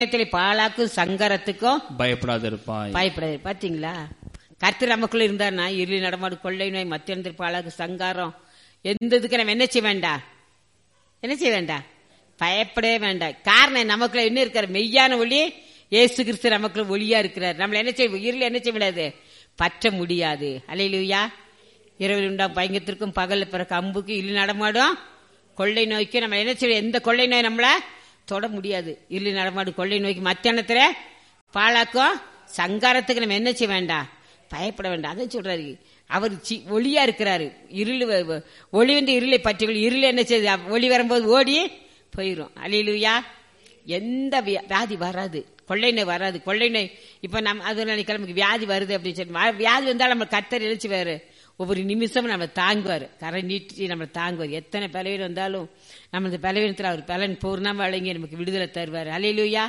மத்தியத்திலே பாலாக்கும் சங்கரத்துக்கும் பயப்படாதிருப்பாய் பயப்படாது பாத்தீங்களா கர்த்தர் நமக்குள்ள இருந்தாருன்னா இருளி நடமாடு கொள்ளை நோய் மத்தியந்திர பாலாக்கு சங்காரம் எந்த இதுக்கு நம்ம என்ன செய்ய வேண்டாம் என்ன செய்ய வேண்டாம் பயப்படவே வேண்டாம் காரணம் நமக்குள்ள என்ன இருக்காரு மெய்யான ஒளி இயேசு கிறிஸ்து நமக்குள்ள ஒளியா இருக்கிறார் நம்மள என்ன செய்ய இருள் என்ன செய்ய முடியாது பற்ற முடியாது அலையிலுயா இரவில் உண்டாம் பயங்கத்திற்கும் பகல்ல பிறகு அம்புக்கு இருள் நடமாடும் கொள்ளை நோய்க்கு நம்ம என்ன செய்ய எந்த கொள்ளை நோய் நம்மள தொட முடியாது இருள் நடமாடும் கொள்ளை நோய்க்கு மத்தியானத்துல பாலாக்கும் சங்காரத்துக்கு நம்ம என்ன செய்ய வேண்டாம் பயப்பட வேண்டாம் அதான் சொல்றாரு அவர் சி- ஒளியா இருக்கிறாரு இருள் வ- வ- ஒளி வந்து இருளை பற்றி இருள் என்ன செய்யுது அவ் ஒளி வரும்போது ஓடி போயிரும் அலையிலுயா எந்த வியா- வியாதி வராது கொள்ளை நோய் வராது கொள்ளை நோய் இப்ப நம்ம அது நினைக்கிற நமக்கு வியாதி வருது அப்படின்னு சொல்லி வா- வியாதி வந்தாலும் நம்ம கத்தர் எழுச்சி வேறு ஒவ்வொரு நிமிஷமும் நம்ம தாங்குவார் கரை நீட்டி நம்ம தாங்குவார் எத்தனை பலவீனம் வந்தாலும் நம்ம இந்த பலவீனத்தில் அவர் பலன் பூர்ணமா வழங்கி நமக்கு விடுதலை தருவார் அலையிலுயா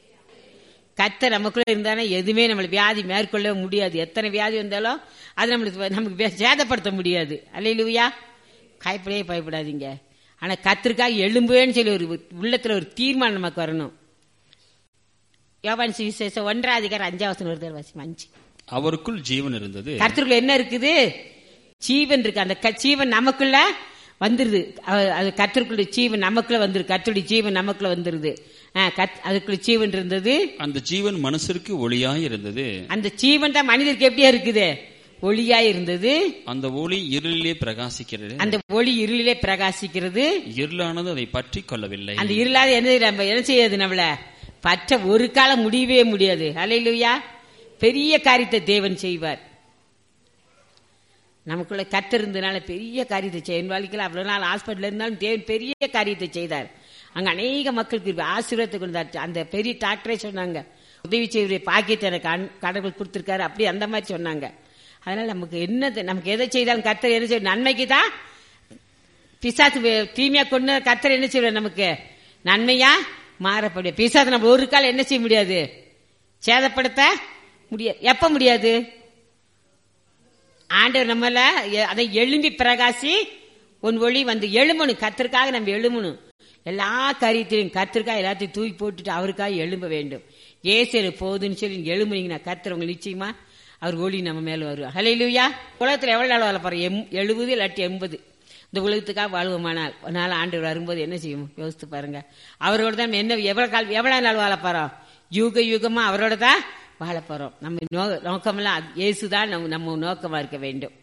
கத்த நமக்குள்ள இருந்தானே எதுவுமே நம்மள வியாதி மேற்கொள்ளவே முடியாது எத்தனை வியாதி வந்தாலும் அது நம்மளுக்கு நமக்கு வே- சேதப்படுத்த முடியாது அல்லையிலுயா பயப்படவே பயப்படாதீங்க ஆனா கத்திற்காக எழும்புவேன்னு சொல்லி ஒரு உள்ளத்துல ஒரு தீர்மானம் நமக்கு வரணும் யோவான் சுவிசேஷம் ஒன்றாம் அதிகாரம் அஞ்சாவது வருது வாசி அஞ்சு அவருக்குள் ஜீவன் இருந்தது கர்த்தருக்குள்ள என்ன இருக்குது ஜீவன் இருக்கு அந்த க- ஜீவன் நமக்குள்ள வந்துருது அ- அது கர்த்தருக்குள்ள ஜீவன் நமக்குள்ள வந்துரு கர்த்தருடைய ஜீவன் நமக்குள்ள வந்துருது ஆ, கத்- அதுக்குள்ள ஜீவன் இருந்தது அந்த ஜீவன் மனுஷருக்கு ஒளியாய் இருந்தது அந்த ஜீவன் தான் மனிதருக்கு எப்படியா இருக்குது ஒளியா இருந்தது அந்த ஒளி இருளிலே பிரகாசிக்கிறது அந்த ஒளி இருளிலே பிரகாசிக்கிறது இருளானது அதை பற்றி கொள்ளவில்லை அந்த இருளாத என்ன நம்ம என்ன செய்யாது நம்மள பற்ற ஒரு காலம் முடியவே முடியாது அலையிலுயா பெரிய காரியத்தை தேவன் செய்வார் நமக்குள்ள கத்து இருந்தனால பெரிய காரியத்தை செய்ய என் வாழ்க்கையில் அவ்வளவு நாள் ஹாஸ்பிட்டல் இருந்தாலும் தேவன் பெரிய காரியத்தை செய்தார் அங்க அநேக மக்களுக்கு ஆசீர்வாதத்தை கொடுத்தார் அந்த பெரிய டாக்டரே சொன்னாங்க உதவி செய்வதை பாக்கியத்தை எனக்கு அன்- கடவுள் கொடுத்திருக்காரு அப்படி அந்த மாதிரி சொன்னாங்க அதனால நமக்கு என்ன நமக்கு எதை செய்தாலும் கர்த்தர் என்ன செய்ய நன்மைக்கு தான் பிசாசு வே- தீமையா கொண்டு கர்த்தர் என்ன செய்வார் நமக்கு நன்மையா மாறப்படிய பிசாசு நம்ம ஒரு காலம் என்ன செய்ய முடியாது சேதப்படுத்த முடியாது எப்ப முடியாது ஆண்டவர் நம்மள எ- அதை எழும்பி பிரகாசி உன் ஒளி வந்து எழும்பணும் கத்திற்காக நம்ம எழும்பணும் எல்லா காரியத்திலையும் கத்திற்காக எல்லாத்தையும் தூக்கி போட்டுட்டு அவருக்காக எழும்ப வேண்டும் ஏசரு போதுன்னு சொல்லி நீங்க எழும்புனீங்கன்னா கர்த்தர் உங்க நிச்சயமா அவர் ஒளி நம்ம மேல வருவார் ஹலையிலுயா உலகத்துல எவ்வளவு நாள் வாழ போறோம் எம் எழுபது இல்லாட்டி எண்பது இந்த உலகத்துக்காக வாழ்வோமானால் ஒரு நாள் ஆண்டவர் வரும்போது என்ன செய்யும் யோசித்து பாருங்க அவரோட தான் என்ன எவ்வளவு கால் எவ்வளவு நாள் வாழ போறோம் யுக யுகமா அவரோட தான் வாழ போறோம் நம்ம நோ- நோக்கமெல்லாம் அது- இயேசுதான் நம்ம நம்ம நோக்கமா இருக்க வேண்டும்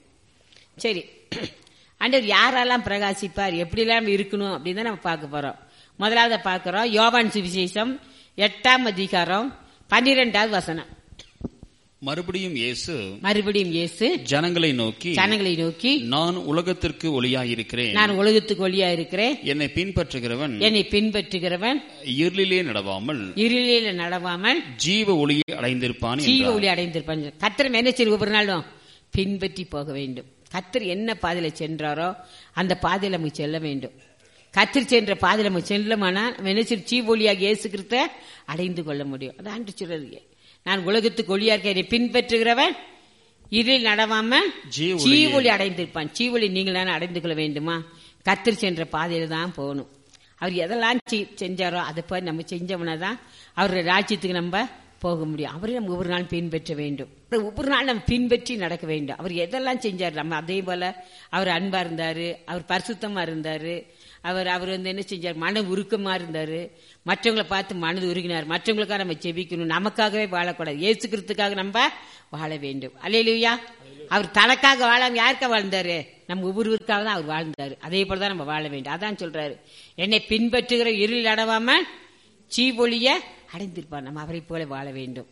சரி ஆண்டவர் யாரெல்லாம் பிரகாசிப்பார் எப்படிலாம் இருக்கணும் அப்படின்னு தான் நம்ம பார்க்க போறோம் முதலாவது பார்க்கிறோம் யோவான் சுவிசேஷம் எட்டாம் அதிகாரம் பன்னிரெண்டாவது வசனம் மறுபடியும் இயேசு மறுபடியும் இயேசு ஜனங்களை நோக்கி ஜனங்களை நோக்கி நான் உலகத்திற்கு ஒளியாயிருக்கிறேன் நான் உலகத்துக்கு ஒளியா இருக்கிறேன் என்னை பின்பற்றுகிறவன் என்னை பின்பற்றுகிறவன் இருளிலே நடவாமல் இருளில நடவாமல் ஜீவ ஒளியை அடைந்திருப்பான் ஜீவ என்றார். ஒளி அடைந்திருப்பான் கத்திரம் என்ன செய்ய ஒவ்வொரு நாளும் பின்பற்றி போக வேண்டும் கத்தர் என்ன பாதையில சென்றாரோ அந்த பாதையில நம்ம செல்ல வேண்டும் கத்தர் சென்ற பாதையில நம்ம செல்லமானா நம்ம என்ன செய்யும் ஜீவ ஒளியாக இயேசு கிறிஸ்த அடைந்து கொள்ள முடியும் அதான் ஆண்டு சொல்றது நான் உலகத்துக்கு ஒளியா இருக்க என்னை பின்பற்றுகிறவன் இருளில் நடவாம ஜீவ ஒளியை- ஜீவ ஒளி அடைந்திருப்பான் ஜீவ ஒளி நீங்கள் தானே அடைந்து கொள்ள வேண்டுமா கத்தர் சென்ற பாதையில தான் போகணும் அவர் எதெல்லாம் செய்- செஞ்சாரோ அதை போய் நம்ம செஞ்சோம்னா தான் அவருடைய ராஜ்யத்துக்கு நம்ம போக முடியும் அவரை நம்ம ஒவ்வொரு நாள் பின்பற்ற வேண்டும் அப்புறம் ஒவ்வொரு நாள் நம்ம பின்பற்றி நடக்க வேண்டும் அவர் எதெல்லாம் செஞ்சார் நம்ம அதே போல அவர் அன்பா இருந்தாரு அவர் பரிசுத்தமா இருந்தாரு அவர் அவர் வந்து என்ன செஞ்சார் மன உருக்கமா இருந்தாரு மற்றவங்களை பார்த்து மனது உருகினார் மற்றவங்களுக்காக நம்ம ஜெபிக்கணும் நமக்காகவே வாழக்கூடாது ஏசுக்கிறதுக்காக நம்ம வாழ வேண்டும் அல்லையிலுயா அவர் தனக்காக வாழாம யாருக்கா வாழ்ந்தாரு நம்ம ஒவ்வொருவருக்காக தான் அவர் வாழ்ந்தாரு அதே போல தான் நம்ம வாழ வேண்டும் அதான் சொல்றாரு என்னை பின்பற்றுகிற இருள் அடவாம சீவொழிய அடைந்திருப்பார் நம்ம அவரை போல வாழ வேண்டும்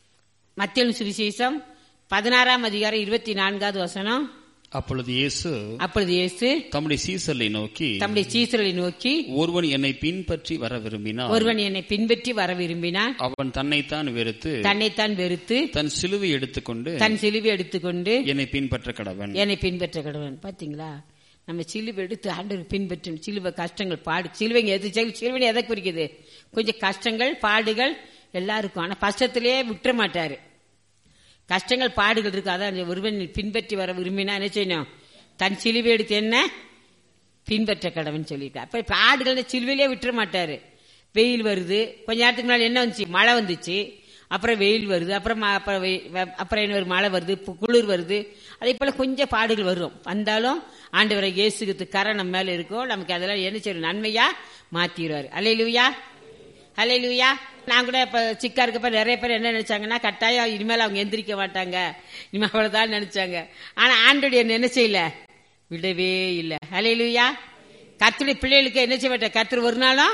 மத்திய சுவிசேஷம் பதினாறாம் அதிகாரம் இருபத்தி நான்காவது வசனம் அப்பொழுது இயேசு அப்பொழுது இயேசு தம்முடைய சீசர்களை நோக்கி தம்முடைய சீசர்களை நோக்கி ஒருவன் என்னை பின்பற்றி வர விரும்பினான் ஒருவன் என்னை பின்பற்றி வர விரும்பினான் அவன் தன்னைத்தான் வெறுத்து தன்னைத்தான் வெறுத்து தன் சிலுவை எடுத்துக்கொண்டு தன் சிலுவை எடுத்துக்கொண்டு என்னை பின்பற்ற கடவன் என்னை பின்பற்ற கடவுள் பாத்தீங்களா நம்ம சிலுவை எடுத்து ஆண்டவர் பின்பற்றும் சிலுவை கஷ்டங்கள் பாடு சிலுவைங்க எது செல் சிலுவை எதை குறிக்குது கொஞ்சம் கஷ்டங்கள் பாடுகள் எல்லாருக்கும் ஆனா கஷ்டத்திலேயே விட்டுற மாட்டாரு கஷ்டங்கள் பாடுகள் இருக்கு அதான் ஒருவன் பின்பற்றி வர விரும்பினா என்ன செய்யணும் தன் சிலுவை எடுத்து என்ன பின்பற்ற கடவுன்னு சொல்லிட்டு அப்ப பாடுகள் சிலுவையிலே விட்டுற மாட்டாரு வெயில் வருது கொஞ்ச நேரத்துக்கு முன்னாடி என்ன வந்துச்சு மழை வந்துச்சு அப்புறம் வெயில் வருது அப்புறம் ம- அப்புறம் வெய்- வெ- அப்புறம் என்ன ஒரு மழை வருது பு- குளிர் வருது அதே போல கொஞ்சம் பாடுகள் வரும் வந்தாலும் ஆண்டவரை இயேசுக்கு கரை நம்ம மேல இருக்கும் நமக்கு அதெல்லாம் என்ன செய்யணும் நன்மையா மாத்திடுவாரு அலையிலுயா ஹalleluya நான் கூட இப்ப சிக்கா இருக்கப்ப நிறைய பேர் என்ன நினைச்சாங்கன்னா கட்டாயம் இனிமேல் அவங்க எந்திரிக்க மாட்டாங்க இனிமேல் அவ்வளவுதான் நினைச்சாங்க ஆனா ஆண்டோடைய என்ன செய்யல விடவே இல்லை ஹalleluya கர்த்தருடைய பிள்ளைகளுக்கு என்ன செய்ய மாட்டார் கர்த்தர் ஒரு நாளும்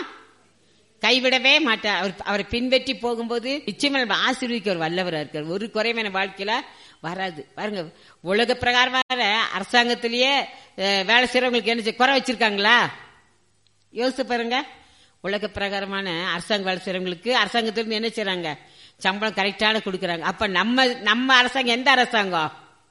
கைவிடவே மாட்டார் அவர் அவரை பின்பற்றி போகும்போது நிச்சயமா நம்ம ஆசீர்வதிக்க ஒரு வல்லவரா இருக்கார் ஒரு குறைவான வாழ்க்கையில வராது பாருங்க உலக பிரகாரமான அரசாங்கத்திலேயே அஹ், வேலை செய்யறவங்களுக்கு என்ன செய்ய- குறை வச்சிருக்காங்களா யோசிச்சு பாருங்க உலக பிரகாரமான அரசாங்க வேலை செய்யறவங்களுக்கு அரசாங்கத்திலிருந்து என்ன செய்றாங்க சம்பளம் கரெக்டான கொடுக்கறாங்க அப்ப நம்ம நம்ம அரசாங்கம் எந்த அரசாங்கம்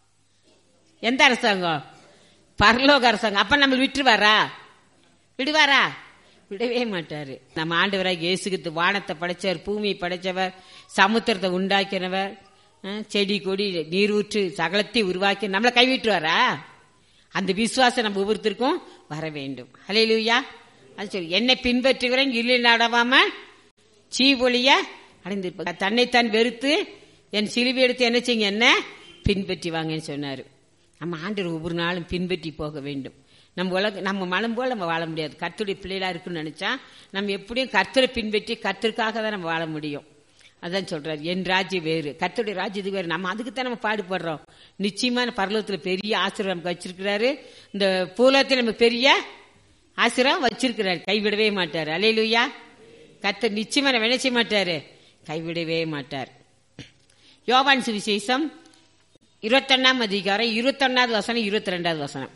எந்த அரசாங்கம் பரலோக அரசாங்கம் அப்ப நம்ம விட்டுருவாரா விடுவாரா விடவே மாட்டாரு நம்ம ஆண்டவராக இயேசுகித்து வானத்தை படைச்சவர் பூமியை படைச்சவர் சமுத்திரத்தை உண்டாக்கினவர் அஹ், செடி கொடி நீரூற்று சகலத்தை உருவாக்கி நம்மளை கைவிட்டுவாரா அந்த விசுவாசம் நம்ம ஒவ்வொருத்தருக்கும் வர வேண்டும் ஹalleluya அது சொல்லி என்னை பின்பற்றுகிறேன் இல்லை நடவாம சீவொழிய அடைந்திருப்ப தன்னைத்தான் வெறுத்து என் சிலுவை எடுத்து என்ன செய்யுங்க என்ன பின்பற்றி வாங்கன்னு சொன்னாரு நம்ம ஆண்டவர் ஒவ்வொரு நாளும் பின்பற்றி போக வேண்டும் நம்ம உலக நம்ம மனம் போல நம்ம வாழ முடியாது கர்த்தருடைய பிள்ளைகளா இருக்குன்னு நினைச்சா நம்ம எப்படியும் கர்த்தரை பின்பற்றி கர்த்தருக்காக தான் நம்ம வாழ முடியும் அதான் சொல்றாரு என் ராஜ்யம் வேறு கர்த்தருடைய ராஜ்யத்துக்கு வேறு நம்ம அதுக்கு தான் நம்ம பாடுபடுறோம் நிச்சயமான பரலோகத்துல பெரிய ஆசீர்வாதம் நமக்கு வச்சிருக்கிறாரு இந்த பூலோகத்தில் நமக்கு பெரிய ஆசீர்வாதம் வச்சிருக்கிறாரு கைவிடவே மாட்டார் அலையிலுயா கர்த்தர் நிச்சயமா நம்ம என்ன செய்ய மாட்டாரு கைவிடவே மாட்டார் யோவான் சுவிசேஷம் இருபத்தொன்னாம் அதிகாரம் இருபத்தொன்னாவது வசனம் இருபத்தி ரெண்டாவது வசனம்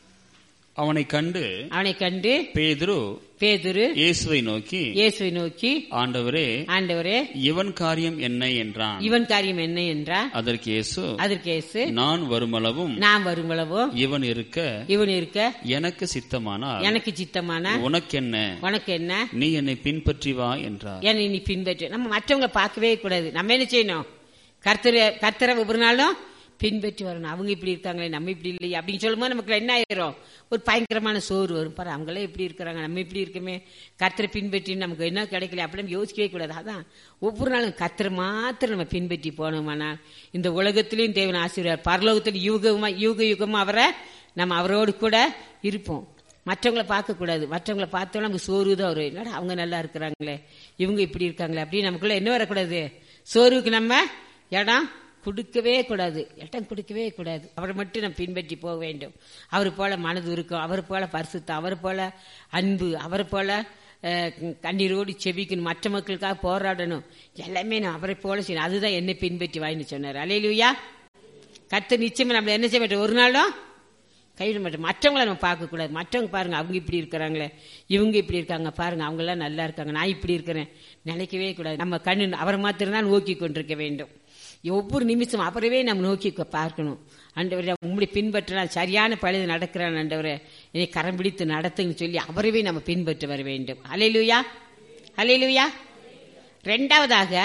அவனை கண்டு அவனை கண்டு பேதுரு பேதுரு இயேசுவை நோக்கி இயேசுவை நோக்கி ஆண்டவரே ஆண்டவரே இவன் காரியம் என்ன என்றான் இவன் காரியம் என்ன என்றா அதற்கு இயேசு அதற்கு இயேசு நான் வருமளவும் நாம் வரும்பளவோ இவன் இருக்க இவன் இருக்க எனக்கு சித்தமானால் எனக்கு சித்தமான உனக்கென்ன உனக்கு என்ன நீ என்னை பின்பற்றி வா என்றார் என்னை நீ பின்பற்று நம்ம மற்றவங்களை பார்க்கவே கூடாது நம்ம என்ன செய்யணும் கர்த்தரை கர்த்தரை ஒவ்வொரு நாளும் பின்பற்றி வரணும் அவங்க இப்படி இருக்காங்களே நம்ம இப்படி இல்லையே அப்படின்னு சொல்லும்போது நமக்கு என்ன ஆயிரும் ஒரு பயங்கரமான சோறு வரும் பாரு அவங்களே இப்படி இருக்கிறாங்க நம்ம இப்படி இருக்கமே கர்த்தரை பின்பற்றி நமக்கு என்ன கிடைக்கல அப்படி நம்ம யோசிக்கவே கூடாது அதான் ஒவ்வொரு நாளும் கர்த்தரை மாத்திரம் நம்ம பின்பற்றி போனோமானால் இந்த உலகத்திலையும் தேவன் ஆசீர்வார் பரலோகத்தில் யூகமா யூக யுகமா அவரை நம்ம அவரோடு கூட இருப்போம் மற்றவங்கள பார்க்க கூடாது மற்றவங்கள பார்த்தோம் நமக்கு சோறு தான் வரும் என்னடா அவங்க நல்லா இருக்கிறாங்களே இவங்க இப்படி இருக்காங்களே அப்படி நமக்குள்ள என்ன வரக்கூடாது சோறுக்கு நம்ம இடம் கொடுக்கவே கூடாது இடம் கொடுக்கவே கூடாது அவரை மட்டும் நம்ம பின்பற்றி போக வேண்டும் அவர் போல மனது இருக்கும் அவர் போல பரிசுத்தம் அவர் போல அன்பு அவர் போல அஹ், கண்ணீரோடு செபிக்கணும் மற்ற மக்களுக்காக போராடணும் எல்லாமே நான் அவரை போல செய்யணும் அதுதான் என்னை பின்பற்றி வாயின்னு சொன்னார் அலையிலுயா கத்து நிச்சயமா நம்மள என்ன செய்ய மாட்டோம் ஒரு நாளும் கைவிட மாட்டோம் மற்றவங்கள நம்ம பார்க்கக்கூடாது மற்றவங்க பாருங்க அவங்க இப்படி இருக்கிறாங்களே இவங்க இப்படி இருக்காங்க பாருங்க அவங்க எல்லாம் நல்லா இருக்காங்க நான் இப்படி இருக்கிறேன் நினைக்கவே கூடாது நம்ம கண்ணு அவரை மாத்திரம் தான் நோக்கி கொண்டிருக்க வேண்டும் ஒவ்வொரு நிமிஷம் அவரவே நம்ம நோக்கி கொ- பார்க்கணும் ஆண்டவரே உங்களை பின்பற்றினால் சரியான பழுது நடக்கிறான் ஆண்டவரே என்னை கரம் பிடித்து நடத்துன்னு சொல்லி அவரவே நம்ம பின்பற்றி வர வேண்டும் அலையிலுயா அலையிலுயா ரெண்டாவதாக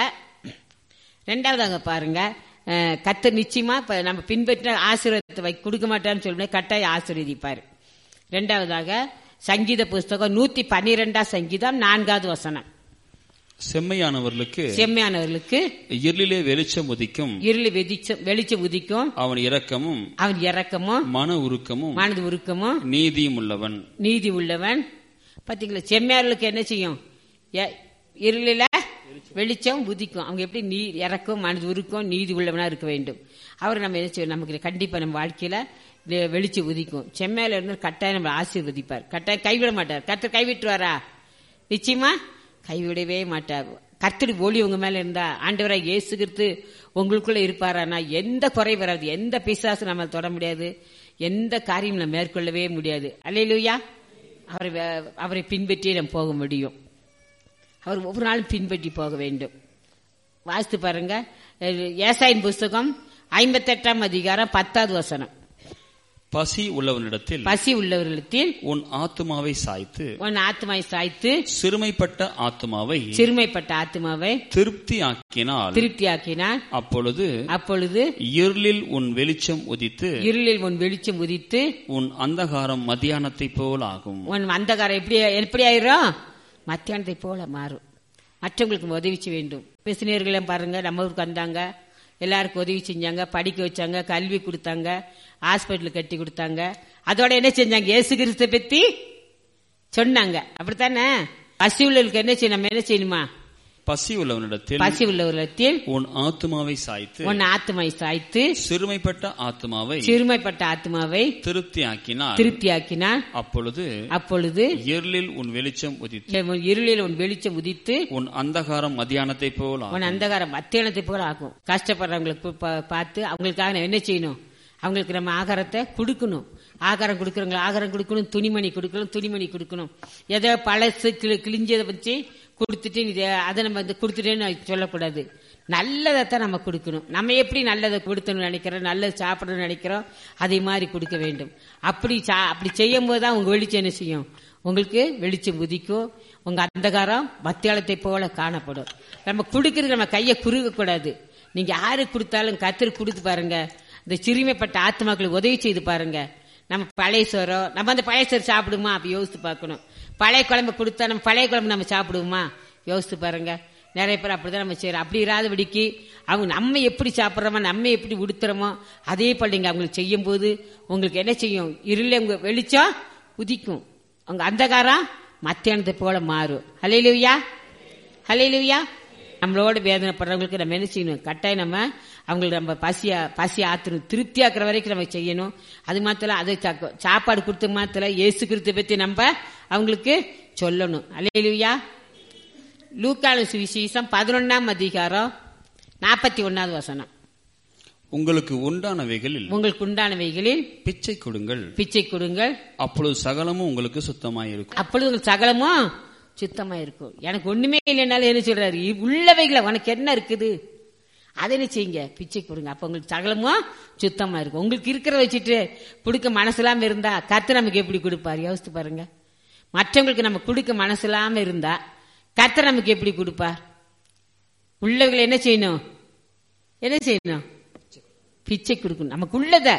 ரெண்டாவதாக பாருங்க அஹ், கர்த்தர் நிச்சயமா இப்ப நம்ம பின்பற்ற ஆசீர்வாதத்தை வை கொடுக்க மாட்டான்னு சொல்லி கட்டாய ஆசீர்வதிப்பார் ரெண்டாவதாக சங்கீத புஸ்தகம் நூத்தி பன்னிரெண்டாம் சங்கீதம் நான்காவது வசனம் செம்மையானவர்களுக்கு செம்மையானவர்களுக்கு இருளிலே வெளிச்சம் உதிக்கும் இருளி வெதிச்ச வெளிச்சம் உதிக்கும் அவன் இரக்கமும் அவன் இறக்கமும் மன உருக்கமும் மனது உருக்கமும் நீதியும் உள்ளவன் நீதி உள்ளவன் பாத்தீங்களா செம்மையாளர்களுக்கு என்ன செய்யும் எ- இருளில வெளிச்சம் உதிக்கும் அவங்க எப்படி நீ இறக்கும் மனது உருக்கும் நீதி உள்ளவனா இருக்க வேண்டும் அவர் நம்ம என்ன செய்வோம் நமக்கு கண்டிப்பா நம்ம வாழ்க்கையில வெ- வெளிச்சம் உதிக்கும் செம்மையில இருந்து கட்டாயம் நம்ம ஆசீர்வதிப்பார் கட்டாயம் கைவிட மாட்டார் கர்த்தர் கைவிட்டுவாரா நிச்சயமா கைவிடவே மாட்டார் கர்த்தர் ஒளி உங்க மேல இருந்தா ஆண்டவராக இயேசு கிறிஸ்து உங்களுக்குள்ள இருப்பாரானா எந்த குறை வராது எந்த பிசாசு நம்ம தொட முடியாது எந்த காரியம் நம்ம மேற்கொள்ளவே முடியாது அல்லையிலுயா அவரை வே- அவரை பின்பற்றி நம்ம போக முடியும் அவர் ஒவ்வொரு நாளும் பின்பற்றி போக வேண்டும் வாசித்து பாருங்க அஹ், ஏசாயின் புஸ்தகம் ஐம்பத்தெட்டாம் அதிகாரம் பத்தாவது வசனம் பசி உள்ளவனிடத்தில் பசி உள்ளவர்களிடத்தில் உன் ஆத்துமாவை சாய்த்து உன் ஆத்மாவை சாய்த்து சிறுமைப்பட்ட ஆத்துமாவை சிறுமைப்பட்ட ஆத்மாவை திருப்தி ஆக்கினால் திருப்தியாக்கினான் அப்பொழுது அப்பொழுது இருளில் உன் வெளிச்சம் உதித்து இருளில் உன் வெளிச்சம் உதித்து உன் அந்தகாரம் மத்தியானத்தை போல் ஆகும் உன் அந்தகாரம் எப்படி எப்படி ஆயிரும் மத்தியானத்தை போல மாறும் மற்றவங்களுக்கு உதவி செய்ய வேண்டும் மிஷினியர்களும் பாருங்க நம்ம ஊருக்கு வந்தாங்க எல்லாருக்கும் உதவி செஞ்சாங்க படிக்க வச்சாங்க கல்வி கொடுத்தாங்க ஹாஸ்பிட்டல் கட்டி கொடுத்தாங்க அதோட என்ன செஞ்சாங்க இயேசு கிறிஸ்துவை பத்தி சொன்னாங்க அப்படித்தானே பசி உள்ளவர்களுக்கு என்ன செய்யணும் நம்ம என்ன செய்யணுமா பசி உள்ளவனிடத்தில் பசி உள்ளவர்களிடத்தில் உன் ஆத்துமாவை சாய்த்து உன் ஆத்மாவை சாய்த்து சிறுமைப்பட்ட ஆத்துமாவை சிறுமைப்பட்ட ஆத்மாவை திருப்தி ஆக்கினார் திருப்தியாக்கினான் அப்பொழுது அப்பொழுது இருளில் உன் வெளிச்சம் உதித்து உன் இருளில் உன் வெளிச்சம் உதித்து உன் அந்தகாரம் மத்தியானத்தை போல் ஆகும். உன் அந்தகாரம் மத்தியானத்தை போல ஆகும் கஷ்டப்படுறவங்களுக்கு பா- பார்த்து அவங்களுக்காக நம்ம என்ன செய்யணும் அவங்களுக்கு நம்ம ஆகாரத்தை கொடுக்கணும் ஆகாரம் கொடுக்கறவங்களுக்கு ஆகாரம் கொடுக்கணும் துணிமணி கொடுக்கணும் துணிமணி கொடுக்கணும் ஏதோ பழசு கிளி கிழிஞ்சதை வச்சு கொடுத்துட்டு இது அதை நம்ம வந்து கொடுத்துட்டேன்னு சொல்லக்கூடாது நல்லதைத்தான் நம்ம கொடுக்கணும் நம்ம எப்படி நல்லதை கொடுத்தணும்னு நினைக்கிறோம் நல்லது சாப்பிடணும்னு நினைக்கிறோம் அதே மாதிரி கொடுக்க வேண்டும் அப்படி சா- அப்படி செய்யும் போது தான் உங்க வெளிச்சம் என்ன செய்யும் உங்களுக்கு வெளிச்சம் உதிக்கும் உங்க அந்தகாரம் மத்தியாலத்தை போல காணப்படும் நம்ம கொடுக்கறது நம்ம கையை குறுக கூடாது நீங்க யாரு கொடுத்தாலும் கத்திரி கொடுத்து பாருங்க இந்த சிறுமைப்பட்ட ஆத்மாக்களுக்கு உதவி செய்து பாருங்க நம்ம பழைய சோறோ நம்ம அந்த பழைய சோறு சாப்பிடுமா அப்ப யோசித்து பார்க்கணும் பழைய குழம்பு கொடுத்தா நம்ம பழைய குழம்பு நம்ம சாப்பிடுவோமா யோசித்து பாருங்க நிறைய பேர் அப்படிதான் நம்ம செய்யறோம் அப்படி இராதபடிக்கு அவங்க நம்ம எப்படி சாப்பிட்றோமோ நம்ம எப்படி உடுத்துறோமோ அதே போல நீங்க அவங்களுக்கு செய்யும் போது உங்களுக்கு என்ன செய்யும் இருள உங்க வெளிச்சம் உதிக்கும் உங்க அந்தகாரம் மத்தியானத்தை போல மாறும் ஹலையிலுயா ஹலையிலுயா நம்மளோட வேதனைப்படுறவங்களுக்கு நம்ம என்ன செய்யணும் கட்டாயம் நம்ம அவங்களுக்கு நம்ம பசியா பசி ஆத்தணும் திருப்தி ஆக்குற வரைக்கும் நம்ம செய்யணும் அது மாத்திரம் அதை சாக்க- சாப்பாடு கொடுத்த மாத்திரம் இயேசு கிறிஸ்து பத்தி நம்ம அவங்களுக்கு சொல்லணும் அலையிலுயா லூக்கான சுவிசேஷம் பதினொன்னாம் அதிகாரம் நாற்பத்தி ஒன்னாவது வசனம் உங்களுக்கு உண்டானவைகளில் உங்களுக்கு உண்டானவைகளில் பிச்சை கொடுங்கள் பிச்சை கொடுங்கள் அப்பொழுது சகலமும் உங்களுக்கு சுத்தமாயிருக்கும் அப்பொழுது உங்கள் சகலமும் சுத்தமா இருக்கும் எனக்கு ஒண்ணுமே இல்லைனாலும் என்ன சொல்றாரு இ- உள்ளவைகளை உனக்கு என்ன இருக்குது அதை என்ன செய்யுங்க பிச்சை கொடுங்க அப்ப உங்களுக்கு சகலமும் சுத்தமா இருக்கும் உங்களுக்கு இருக்கிற வச்சுட்டு கொடுக்க மனசில்லாம இருந்தா கர்த்தர் நமக்கு எப்படி கொடுப்பார் யோசித்து பாருங்க மற்றவங்களுக்கு நம்ம கொடுக்க மனசில்லாம இருந்தா கர்த்தர் நமக்கு எப்படி கொடுப்பார் உள்ளவங்களை என்ன செய்யணும் என்ன செய்யணும் பிச்சை கொடுக்கணும் நமக்கு உள்ளத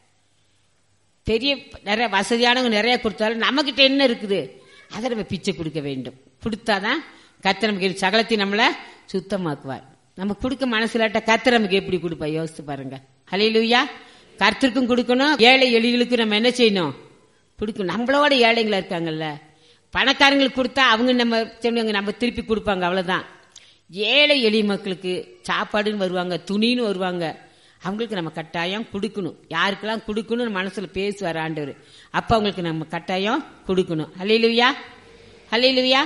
பெரிய நிறைய வசதியானவங்க நிறைய கொடுத்தாலும் நம்மகிட்ட என்ன இருக்குது அதை நம்ம பிச்சை கொடுக்க வேண்டும் கொடுத்தாதான் கர்த்தர் நமக்கு சகலத்தை நம்மள சுத்தமாக்குவார் நம்ம கொடுக்க மனசுலாட்ட கர்த்தர் நமக்கு எப்படி கொடுப்பா யோசித்து பாருங்க ஹலையிலுயா கர்த்தருக்கும் கொடுக்கணும் ஏழை எளிகளுக்கும் நம்ம என்ன செய்யணும் கொடுக்கணும் நம்மளோட ஏழைங்களா இருக்காங்கல்ல பணக்காரங்களுக்கு கொடுத்தா அவங்க நம்ம சொன்னாங்க நம்ம திருப்பி கொடுப்பாங்க அவ்வளவுதான் ஏழை எளிய மக்களுக்கு சாப்பாடுன்னு வருவாங்க துணின்னு வருவாங்க அவங்களுக்கு நம்ம கட்டாயம் கொடுக்கணும் யாருக்கெல்லாம் கொடுக்கணும்னு மனசுல பேசுவார் ஆண்டவர் அப்ப அவங்களுக்கு நம்ம கட்டாயம் கொடுக்கணும் ஹalleluya ஹalleluya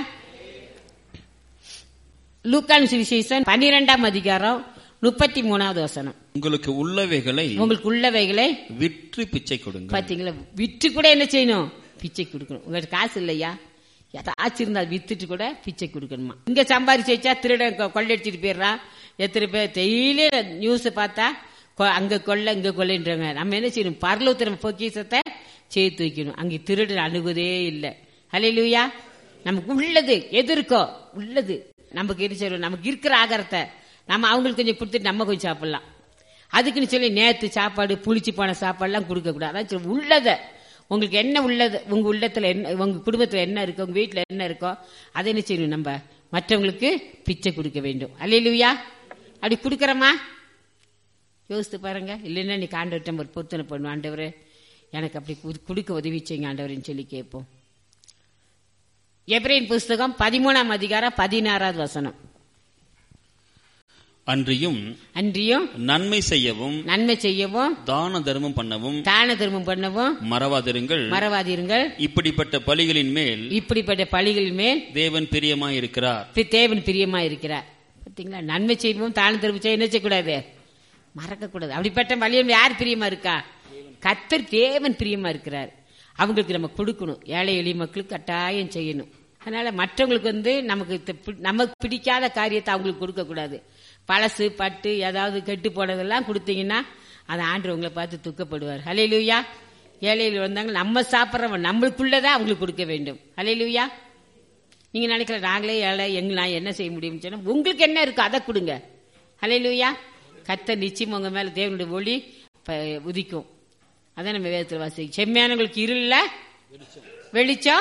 லூக்கான் சுவிசேஷம் பன்னிரெண்டாம் அதிகாரம் முப்பத்தி மூணாவது வசனம் உங்களுக்கு உள்ளவைகளை உங்களுக்கு உள்ளவைகளை விற்று பிச்சை கொடுங்கள் பாத்தீங்களா விற்று கூட என்ன செய்யணும் பிச்சை கொடுக்கணும் உங்களுக்கு காசு இல்லையா ஏதாச்சும் இருந்தா வித்துட்டு கூட பிச்சை கொடுக்கணுமா இங்க சம்பாரிச்சு வச்சா திருட கொ- கொள்ளையடிச்சிட்டு போயிடுறான் எத்தனை பேர் டெய்லி நியூஸ் பார்த்தா கொ- அங்க கொள்ளை இங்க கொள்ளைன்றாங்க நம்ம என்ன செய்யணும் பரலோகத்தை நம்ம பொக்கிசத்தை சேர்த்து வைக்கணும் அங்க திருடு அணுகுதே இல்லை ஹalleluya நமக்கு உள்ளது எது இருக்கோ உள்ளது நமக்கு என்ன செய்யணும் நமக்கு இருக்கிற ஆகாரத்தை நம்ம அவங்களுக்கு கொஞ்சம் கொடுத்துட்டு நம்ம கொஞ்சம் சாப்பிடலாம் அதுக்குன்னு சொல்லி நேத்து சாப்பாடு புளிச்சு போன சாப்பாடுலாம் கொடுக்க கூடாது அதான் சொல்லு, உள்ளத உங்களுக்கு என்ன உள்ளது உங்க உள்ளத்துல என்ன உங்க குடும்பத்துல என்ன இருக்கோ உங்க வீட்டுல என்ன இருக்கோ அதை என்ன செய்யணும் நம்ம மற்றவங்களுக்கு பிச்சை கொடுக்க வேண்டும் அல்லையிலுயா அப்படி கொடுக்கறோமா யோசித்து பாருங்க இல்லைன்னா நீ ஆண்டவர்கிட்ட ஒரு பொருத்தனை பண்ணுவோம் ஆண்டவரே எனக்கு அப்படி குடு- கொடுக்க உதவி செய்யுங்க ஆண்டவரேன்னு சொல்லி கேட்போம் எப்ரேன் புஸ்தகம் பதிமூணாம் அதிகாரம் பதினாறாவது வசனம் அன்றியும் அன்றியும் நன்மை செய்யவும் நன்மை செய்யவும் தான தர்மம் பண்ணவும் தான தர்மம் பண்ணவும் மறவாதிருங்கள் மறவாதீர்கள் இப்படிப்பட்ட பலிகளின் மேல் இப்படிப்பட்ட பழிகளின் மேல் தேவன் பிரியமாயிருக்கிறார் பி- தேவன் பிரியமா இருக்கிறார் பாத்தீங்களா நன்மை செய்வோம் தான தர்மம் செய்ய என்ன செய்யக்கூடாது மறக்க கூடாது அப்படிப்பட்ட வழியில் யார் பிரியமா இருக்கா கத்தர் தேவன் பிரியமா இருக்கிறார் அவங்களுக்கு நம்ம கொடுக்கணும் ஏழை எளிய மக்களுக்கு கட்டாயம் செய்யணும் அதனால மற்றவங்களுக்கு வந்து நமக்கு த- பி- நமக்கு பிடிக்காத காரியத்தை அவங்களுக்கு கொடுக்க கூடாது பழசு பட்டு ஏதாவது கெட்டு போனதெல்லாம் கொடுத்தீங்கன்னா அதை ஆண்டு உங்களை பார்த்து துக்கப்படுவார் ஹலே லூயா ஏழைகள் வந்தாங்க நம்ம சாப்பிட்றவன் நம்மளுக்குள்ளதான் அவங்களுக்கு கொடுக்க வேண்டும் ஹலே லூயா நீங்க நினைக்கிற நாங்களே ஏழை எங்க நான் என்ன செய்ய முடியும்னு சொன்னா உங்களுக்கு என்ன இருக்கோ அதை கொடுங்க ஹalleluya கத்த நிச்சயம் உங்க மேல தேவனுடைய ஒளி ப- உதிக்கும் அதான் நம்ம வேதத்தில் வாசி செம்மையானவங்களுக்கு இருள வெளிச்சம்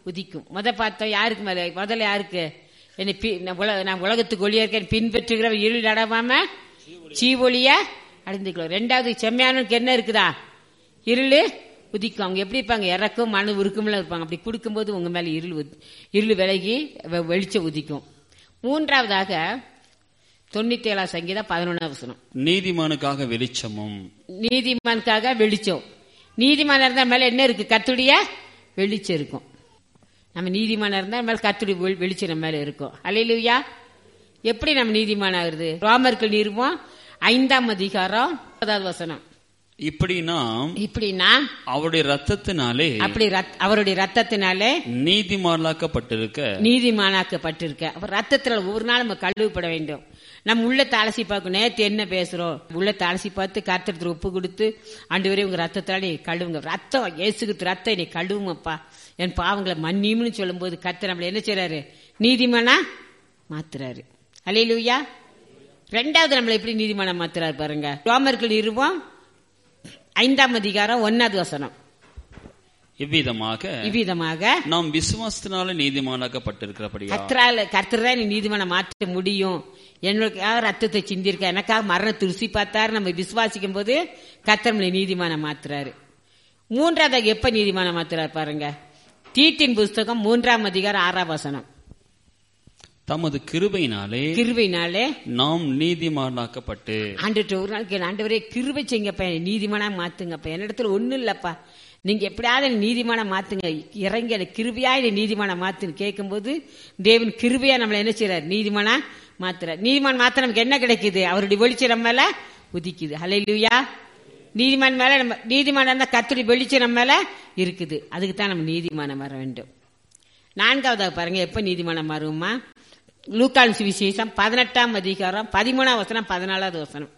உதிக்கும் முத பார்த்தோம் யாருக்கு மேல முதல்ல யாருக்கு என்னை பி- நான் உல- நான் உலகத்துக்கு ஒளியா இருக்கேன் பின்பற்றுகிற இருள் நடவாம சீவொளிய அடைந்துக்கலாம் ரெண்டாவது செம்மையானுக்கு என்ன இருக்குதா இருள் உதிக்கும் அவங்க எப்படி இருப்பாங்க இறக்கும் மனு உருக்கும்ல இருப்பாங்க அப்படி கொடுக்கும்போது உங்க மேல இருள் உதி- இருள் விலகி வெ- வெளிச்சம் உதிக்கும் மூன்றாவதாக தொண்ணூத்தி ஏழாம் சங்கீதம் பதினொன்றாம் வசனம் நீதிமானுக்காக வெளிச்சமும் நீதிமானுக்காக வெளிச்சம் நீதிமானா இருந்தா மேல என்ன இருக்கு கத்துடைய வெளிச்சம் இருக்கும் நம்ம நீதிமானா இருந்தா மேல கத்துடைய வெளி- வெளிச்சம் நம்ம மேல இருக்கும் அலையிலுயா எப்படி நம்ம நீதிமான் ஆகுறது ரோமர்கள் நிறுவம் ஐந்தாம் அதிகாரம் முப்பதாவது வசனம் இப்படி நாம் இப்படின்னா அவருடைய ரத்தத்தினாலே அப்படி ரத்- அவருடைய ரத்தத்தினாலே நீதிமான்களாக்கப்பட்டிருக்க நீதிமானாக்கப்பட்டிருக்க அவர் ரத்தத்துல ஒவ்வொரு நாள் நம்ம கழுவப்பட வேண்டும் நம்ம உள்ள அலசி பார்க்கணும் நேத்து என்ன பேசுறோம் உள்ள அலசி பார்த்து கத்திரத்துல உப்பு கொடுத்து ஆண்டு வரை உங்க ரத்தத்தால நீ கழுவுங்க ரத்தம் இயேசுக்கு ரத்தம் நீ கழுவுங்கப்பா என் பாவங்களை மன்னியும்னு சொல்லும்போது கத்த நம்மள என்ன செய்றாரு நீதிமானா மாத்துறாரு அலையிலுயா ரெண்டாவது நம்மள எப்படி நீதிமானா மாத்துறாரு பாருங்க ரோமர்கள் நிறுவம் ஐந்தாம் அதிகாரம் ஒன்னாவது வசனம் இவ்விதமாக இவ்விதமாக நாம் விசுவாசத்தினால நீதிமானாக்கப்பட்டிருக்கிறபடியா கர்த்தரால கர்த்தர் தான் நீதிமனை மாற்ற முடியும் என்னோட ரத்தத்தை சிந்திருக்க எனக்காக மரணத்தை ருசி பார்த்தாரு நம்ம விசுவாசிக்கும் போது கர்த்தர் நம்மளை நீதிமானம் மாத்துறாரு மூன்றாவது எப்ப நீதிமானம் மாத்துறாரு பாருங்க தீட்டின் புஸ்தகம் மூன்றாம் அதிகாரம் ஆறாம் வசனம் தமது கிருபையினாலே கிருபையினாலே நாம் நீதிமானாக்கப்பட்டு ஆண்டுட்டு ஒரு நாள் கேளு ஆண்டவரே கிருபை செய்யுங்கப்பா என்னை நீதிமானா மாத்துங்கப்பா என்னிடத்துல ஒண்ணும் இல்லப்பா நீங்க எப்படியாவது என்னை நீதிமானா மாத்துங்க இறங்கி என்னை கிருபையா என்னை நீதிமானா மாத்துன்னு கேட்கும்போது தேவன் கிருபையா நம்மளை என்ன செய்றார் நீதிமானா மாத்துறார் நீதிமான் மாத்த நமக்கு என்ன கிடைக்குது அவருடைய வெளிச்சம் நம்ம மேல உதிக்குது ஹalleluya நீதிமான் மேல நம்ம நீதிமான் இருந்தா கத்துடைய வெளிச்சம் நம்ம மேல இருக்குது அதுக்கு தான் நம்ம நீதிமானம் வர வேண்டும் நான்காவதாக பாருங்க எப்ப நீதிமானம் மாறுமா லூக்கான் சுவிசேஷம் பதினெட்டாம் அதிகாரம் பதிமூணாம் வசனம் பதினாலாவது வசனம்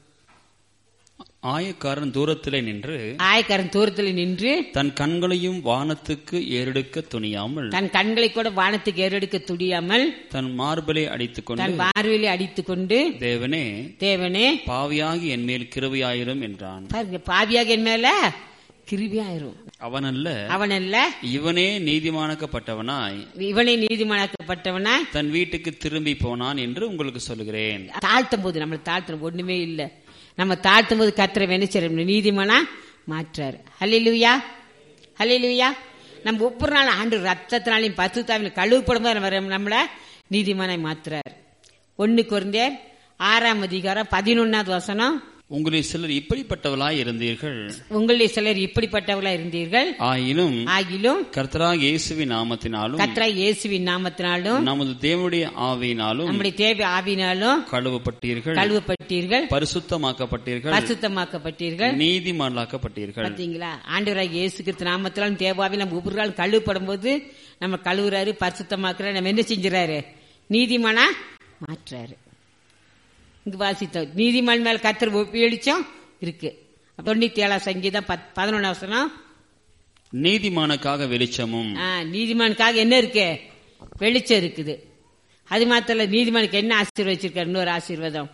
ஆயக்காரன் தூரத்திலே நின்று ஆயக்காரன் தூரத்தில் நின்று தன் கண்களையும் வானத்துக்கு ஏறெடுக்க துணியாமல் தன் கண்களை கூட வானத்துக்கு ஏறெடுக்க துடியாமல் தன் மார்பலை அடித்துக்கொண்டு தன் பார்வையிலே அடித்துக் கொண்டு தேவனே தேவனே பாவியாகி என் மேல் கிருபையாயிரும் என்றான் பாருங்க பாவியாக என் மேல கிருபியாயிரும் அவனல்ல அவனல்ல இவனே நீதிமானாக்கப்பட்டவனாய் இவனை நீதிமானாக்கப்பட்டவனா தன் வீட்டுக்கு திரும்பி போனான் என்று உங்களுக்கு சொல்லுகிறேன் தாழ்த்தும் போது நம்மளை தாழ்த்தணும் ஒண்ணுமே இல்ல நம்ம தாழ்த்தும் போது கத்திர வெனிச்சரம் நீதிமானா மாற்றாரு ஹalleluya ஹalleluya நம்ம ஒவ்வொரு நாள் ஆண்டு ரத்தத்தினாலையும் பசுத்தாவின் கழுவுப்படும் போது நம்ம நம்மள நீதிமானை மாத்துறாரு ஒன்னு குறைந்தேர் ஆறாம் அதிகாரம் பதினொன்னாவது வசனம் உங்களில் சிலர் இப்படிப்பட்டவளாய் இருந்தீர்கள் உங்களில் சிலர் இப்படிப்பட்டவர்களா இருந்தீர்கள் ஆயினும் ஆகிலும் கர்த்தராக இயேசுவின் நாமத்தினாலும் கத்ரா இயேசுவின் நாமத்தினாலும் நமது தேவனுடைய ஆவியினாலும் நம்முடைய தேவை ஆவினாலும் கழுவப்பட்டீர்கள் கழுவப்பட்டீர்கள் பரிசுத்தமாக்கப்பட்டீர்கள் பரிசுத்தமாக்கப்பட்டீர்கள் நீதிமான்களாக்கப்பட்டீர்கள் பாத்தீங்களா ஆண்டவராக இயேசு கிறிஸ்து நாமத்தினாலும் தேவாவி நம்ம ஒவ்வொரு நாள் கழுவப்படும் போது நம்ம கழுவுறாரு பரிசுத்தமாக்குறாரு நம்ம என்ன செஞ்சுறாரு நீதிமானா மாற்றாரு இங்க வாசித்தோம் நீதிமான் மேல கத்தர் வெளிச்சம் இருக்கு தொண்ணூத்தி ஏழாம் சங்கீதம் பத்- பதினொன்னாம் வசனம் நீதிமானுக்காக வெளிச்சமும் ஆ, நீதிமானுக்காக என்ன இருக்கு வெளிச்சம் இருக்குது அது மாத்திரம் இல்ல, நீதிமானுக்கு என்ன ஆசீர்வாதம் வச்சிருக்காரு இன்னொரு ஆசீர்வாதம்